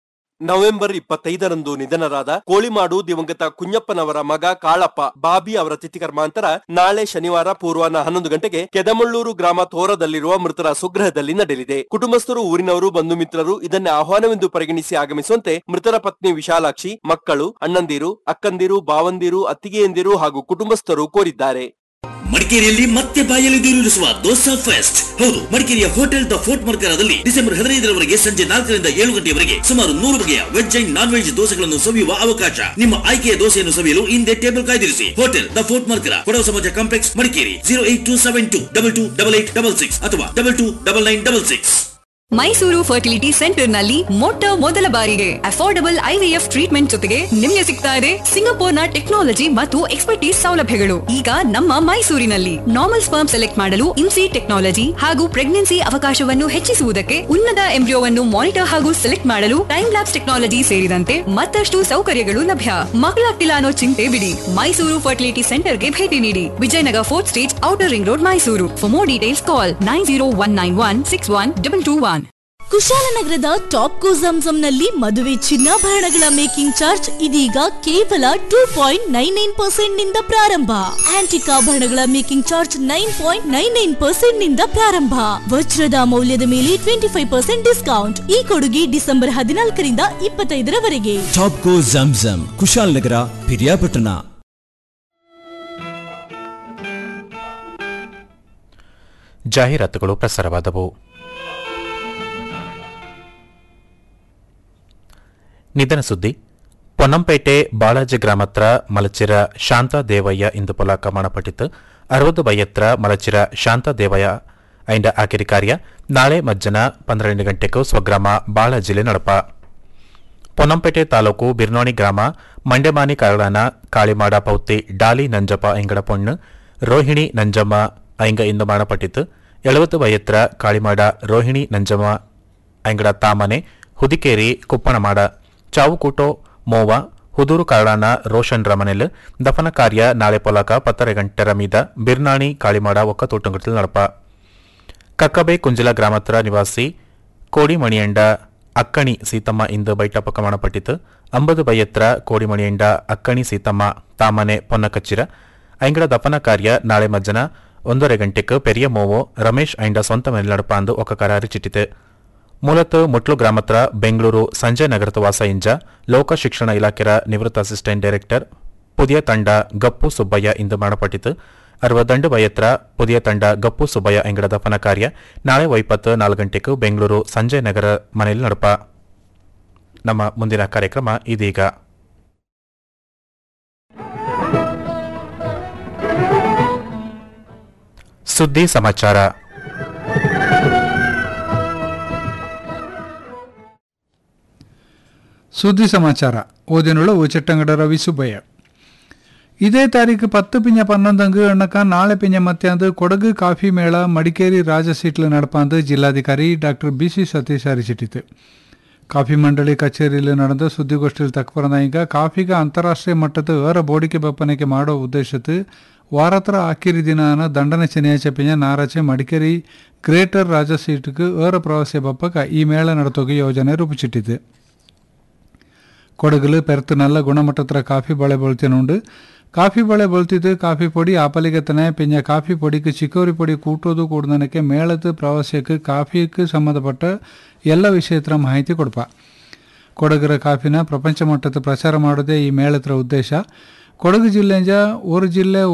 ನವೆಂಬರ್ ಇಪ್ಪತ್ತೈದರಂದು ನಿಧನರಾದ ಕೋಳಿಮಾಡು ದಿವಂಗತ ಕುഞ്ഞಪ್ಪನವರ ಮಗ ಕಾಳಪ್ಪ ಬಾಬಿ ಅವರ ತಿಥಿ ಕರ್ಮಾಂತರ ನಾಳೆ ಶನಿವಾರ ಪೂರ್ವಾಹ್ನ ಹನ್ನೊಂದು ಗಂಟೆಗೆ ಕೆದಮಳ್ಳೂರು ಗ್ರಾಮ ತೋರದಲ್ಲಿರುವ ಮೃತರ ಸುಗ್ರಹದಲ್ಲಿ ನಡೆಯಲಿದೆ ಕುಟುಂಬಸ್ಥರು ಊರಿನವರು ಬಂಧು ಮಿತ್ರರು ಇದನ್ನೇ ಆಹ್ವಾನವೆಂದು ಪರಿಗಣಿಸಿ ಆಗಮಿಸುವಂತೆ ಮೃತರ ಪತ್ನಿ ವಿಶಾಲಾಕ್ಷಿ ಮಕ್ಕಳು ಅಣ್ಣಂದಿರು ಅಕ್ಕಂದಿರು ಬಾವಂದಿರು ಅತ್ತಿಗೆಯಂದಿರು ಹಾಗೂ ಕುಟುಂಬಸ್ಥರು ಕೋರಿದ್ದಾರೆ ಮಡಿಕೇರಿಯಲ್ಲಿ ಮತ್ತೆ ಬಾಯಲ್ಲಿ ನೀರಿಳಿಸುವ ದೋಸಾ ಫೆಸ್ಟ್ ಹೌದು ಮಡಿಕೇರಿಯ ಹೋಟೆಲ್ ದ ಫೋರ್ಟ್ ಮರ್ಕರದಲ್ಲಿ ಡಿಸೆಂಬರ್ ಹದಿನೈದರವರೆಗೆ ಸಂಜೆ ನಾಲ್ಕರಿಂದ ಏಳು ಗಂಟೆಯವರೆಗೆ ಸುಮಾರು ನೂರು ಬಗೆಯ ವೆಜ್ ಅಂಡ್ ನಾನ್ ವೆಜ್ ದೋಸೆಗಳನ್ನು ಸವಿಯುವ ಅವಕಾಶ ನಿಮ್ಮ ಆಯ್ಕೆಯ ದೋಸೆಯನ್ನು ಸವಿಯಲು ಹಿಂದೆ ಟೇಬಲ್ ಕಾಯ್ದಿರಿಸಿ hotel the fort Mercara Kodava Samaja complex Madikeri zero eight two seven two double two double eight double six ಅಥವಾ double two double nine double six Mysuru fertility centre ನಲ್ಲಿ ಮೊಟ್ಟ ಮೊದಲ ಬಾರಿಗೆ ಅಫೋರ್ಡಬಲ್ ಐವಿಎಫ್ ಟ್ರೀಟ್ಮೆಂಟ್ ಜೊತೆಗೆ ನಿಮಗೆ ಸಿಗ್ತಾ ಇದೆ ಸಿಂಗಪೂರ್ನ ಟೆಕ್ನಾಲಜಿ ಮತ್ತು ಎಕ್ಸ್ಪರ್ಟೀಸ್ ಸೌಲಭ್ಯಗಳು ಈಗ ನಮ್ಮ ಮೈಸೂರಿನಲ್ಲಿ ನಾರ್ಮಲ್ ಸ್ಪರ್ಮ್ ಸೆಲೆಕ್ಟ್ ಮಾಡಲು ಇನ್ಸಿ ಟೆಕ್ನಾಲಜಿ ಹಾಗೂ ಪ್ರೆಗ್ನೆನ್ಸಿ ಅವಕಾಶವನ್ನು ಹೆಚ್ಚಿಸುವುದಕ್ಕೆ ಉನ್ನತ ಎಂಬ್ರಿಯೋವನ್ನು ಮಾನಿಟರ್ ಹಾಗೂ ಸೆಲೆಕ್ಟ್ ಮಾಡಲು ಟೈಮ್ ಲ್ಯಾಬ್ಸ್ ಟೆಕ್ನಾಲಜಿ ಸೇರಿದಂತೆ ಮತ್ತಷ್ಟು ಸೌಕರ್ಯಗಳು ಲಭ್ಯ ಮಕ್ಕಳಾಗ್ತಿಲ್ಲ ಅನ್ನೋ ಚಿಂತೆ ಬಿಡಿ ಮೈಸೂರು ಫರ್ಟಿಲಿಟಿ ಸೆಂಟರ್ಗೆ ಭೇಟಿ ನೀಡಿ Vijayanagar fourth stage outer ring road Mysuru for more details call nine zero one nine one six one double two one ಕುಶಾಲನಗರದ ಟಾಪ್ ಕೋ ನಲ್ಲಿ ಮದುವೆ ಚಿನ್ನಾಭರಣಗಳ ಮೇಕಿಂಗ್ ಚಾರ್ಜ್ ಇದೀಗ ಕೇವಲ two point nine nine percent ನಿಂದ ಪ್ರಾರಂಭ ಆಂಟಿಕ್ ಆಭರಣಗಳ making charge nine point nine nine percent ನಿಂದ ಪ್ರಾರಂಭ ವಜ್ರದ ಮೌಲ್ಯದ ಮೇಲೆ ಟ್ವೆಂಟಿ ಫೈವ್ ಪರ್ಸೆಂಟ್ ಡಿಸ್ಕೌಂಟ್ ಈ ಕೊಡುಗೆ ಡಿಸೆಂಬರ್ ಹದಿನಾಲ್ಕರಿಂದ ಇಪ್ಪತ್ತೈದರವರೆಗೆ ಟಾಪ್ಕೋ ಜಮ್ಜಮ್ ಕುಶಾಲನಗರ ಪಿರಿಯಾಪಟ್ಟಣ ಜಾಹೀರಾತುಗಳು ಪ್ರಸಾರವಾದವು ನಿಧನ ಸುದ್ದಿ ಪೊನ್ನಂಪೇಟೆ ಬಾಲಾಜಿ ಗ್ರಾಮತ್ರ ಮಲಚಿರ ಶಾಂತ ದೇವಯ್ಯ ಇಂದು ಪೊಲಾಕ ಮರಣಪಟ್ಟಿತು ಅರವತ್ತು ಬೈಯತ್ರ ಮಲಚಿರ ಶಾಂತ ದೇವಯ್ಯ ಐಂಡ ಆಕಿರಿ ಕಾರ್ಯ ನಾಳೆ ಮಧ್ಯಾಹ್ನ ಪನ್ನೆರಡು ಗಂಟೆಗೂ ಸ್ವಗ್ರಾಮ ಬಾಳಜಿಲ್ಲೆ ನಡಪ ಪೊನ್ನಂಪೇಟೆ ತಾಲೂಕು ಬಿರ್ನೋಣಿ ಗ್ರಾಮ ಮಂಡ್ಯಮಾನಿ ಕಾರಳನ ಕಾಳಿಮಾಡ ಪೌತಿ ಡಾಲಿ ನಂಜಪ್ಪ ಎಂಗಡ ಪೊಣ್ಣು ರೋಹಿಣಿ ನಂಜಮ್ಮ ಐಂಗ ಇಂದು ಮರಣಪಟ್ಟಿತು ಎಳವತ್ತು ಬೈಯತ್ರ ಕಾಳಿಮಾಡ ರೋಹಿಣಿ ನಂಜಮ್ಮ ಐಂಗಡ ತಾಮನೆ ಹುದಿಕೇರಿ ಕುಪ್ಪಣಮಾಡ ಚಾವುಕೂಟೋ ಮೋವ ಹುದೂರು ಕಾರಳಾನ ರೋಷನ್ ರಮನೆಲ್ ದಫನ ಕಾರ್ಯ ನಾಳೆ ಪೊಲಕ ಪತ್ತರ ಗಂಟೆರ ಮೀದ ಬಿರ್ನಾಣಿ ಕಾಳಿಮಾಡ ಒಕ್ಕತೋಟಂಗಟಲ್ ನಡಪ ಕಕ್ಕಬೆ ಕುಂಜಲ ಗ್ರಾಮತ್ರ ನಿವಾಸಿ ಕೋಡಿಮಣಿಯಂಡ ಅಕ್ಕಣಿ ಸೀತಮ್ಮ ಇಂದು ಬೈಟಪಕ ಮರಣಪಟ್ಟಿತು ಅಂಬದು ಬೈಯತ್ರ ಕೋಡಿಮಣಿಯಂಡ ಅಕ್ಕಣಿ ಸೀತಮ್ಮ ತಾಮನೆ ಪೊನ್ನಕಚ್ಚಿರ ಐಂಗಡ ದಫನ ಕಾರ್ಯ ನಾಳೆ ಮಜ್ಜನ ಒಂದೂವರೆ ಗಂಟೆಗೆ ಪೆರಿಯ ಮೋವೋ ರಮೇಶ್ ಐಂಡ ಸ್ವಂತ ಮೇಲೆ ನಡಪಾಂದು ಒಕ್ಕ ಕರಾರಿ ಚಿಟ್ಟಿತು ಮೂಲತಃ ಮುಟ್ಲು ಗ್ರಾಮತ್ರ ಬೆಂಗಳೂರು ಸಂಜಯ್ ನಗರದ ವಾಸ ಇಂಜ ಲೋಕ ಶಿಕ್ಷಣ ಇಲಾಖೆಯ ನಿವೃತ್ತ ಅಸಿಸ್ಟೆಂಟ್ ಡೈರೆಕ್ಟರ್ ಪುದಿಯ ತಂಡ ಗಪ್ಪು ಸುಬ್ಬಯ್ಯ ಇಂದು ಮರಣಪಟ್ಟಿತು ಅರವತ್ತಂಡು ಬಯತ್ರ ಪುದಿಯ ತಂಡ ಗಪ್ಪು ಸುಬ್ಬಯ್ಯ ಎಂಗಡ ದಫನ ಕಾರ್ಯ ನಾಳೆ ವೈಪತ್ತು ನಾಲ್ಕು ಗಂಟೆಗೂ ಬೆಂಗಳೂರು ಸಂಜಯ್ ನಗರ ಮನೆಯಲ್ಲಿ ನಡಪ ನಮ್ಮ ಮುಂದಿನ ಕಾರ್ಯಕ್ರಮ ಇದೀಗ ಸುದ್ದಿ ಸಮಾಚಾರ ಸುದ್ದಿ ಸಮಾಚಾರ ಓದಿನುಳ್ಳ ಉಚಟ್ಟಂಗಡ ರವಿ ಸುಬ್ಬಯ್ಯ ಇದೇ ತಾರೀಕು ಪತ್ತು ಪಿಂಜ ಪನ್ನೊಂದಂಗು ಎಣ್ಣಕ ನಾಳೆ ಪಿಂಜ ಮತ್ಯಾಂದು ಕೊಡಗು ಕಾಫಿ ಮೇಳ ಮಡಿಕೇರಿ ರಾಜ ಸೀಟ್ಲು நடப்பாந்து ಜಿಲ್ಲಾಧಿಕಾರಿ ಡಾಕ್ಟರ್ ಬಿ ಸಿ ಸತೀಶ್ அறிச்சிட்டித்து ಕಾಫಿ ಮಂಡಳಿ ಕಚೇರಿಯಲ್ಲಿ ನಡೆದ ಸುದ್ದಿಗೋಷ್ಠಿಯಲ್ಲಿ ತಕ್ಕಪರಂದಾಯಿಗ ಕಾಫಿಗ ಅಂತಾರಾಷ್ಟ್ರೀಯ ಮಟ್ಟದ ಏರ ಬೋಡಿಕೆ ಬಪ್ಪನೆಗೆ ಮಾಡೋ ಉದ್ದೇಶத்து ವಾರತ್ರ ಆಕಿರಿ ದಿನಾನ ದಂಡನೆ ಶನಿಯಾಚೆ ಪಿಂಜ ನಾರಾಚೆ ಮಡಿಕೇರಿ ಗ್ರೇಟರ್ ರಾಜ ಸೀಟ್ಗೆ ಏರ ಪ್ರವಾಸಿ ಬಪ್ಪಕ ಈ ಮೇಳ நடத்தೋಗೆ ಯೋಜನೆ ರೂಪಿಸಿಟ್ಟಿತು ಕೊಡಗಲು ಪೆರ್ತು ನಲ್ಲ ಗುಣಮಟ್ಟದ ಕಾಫಿ ಬಳೆ ಬಳ್ತಿನುಂಡು ಕಾಫಿ ಬಳೆ ಬಳ್ತಿದ್ದು ಕಾಫಿ ಪೊಡಿ ಆಪಲಿಗೆತನೆ ಪಿಂಜ ಕಾಫಿ ಪೊಡಿಗೆ ಚಿಕೋರಿ ಪೊಡಿ ಕೂಟೋದು ಕೂಡ್ದನಕ್ಕೆ ಮೇಳದ ಪ್ರವಾಸಕ್ಕೆ ಕಾಫಿಗೆ ಸಂಬಂಧಪಟ್ಟ ಎಲ್ಲ ವಿಷಯತ್ರ ಮಾಹಿತಿ ಕೊಡ್ಪ ಕೊಡಗರ ಕಾಫಿನ ಪ್ರಪಂಚ ಮಟ್ಟದ ಪ್ರಚಾರ ಮಾಡೋದೇ ಈ ಮೇಳದ ಉದ್ದೇಶ ಕೊಡಗು ಜಿಲ್ಲೆಂಜ ஒரு ಜಿಲ್ಲೆ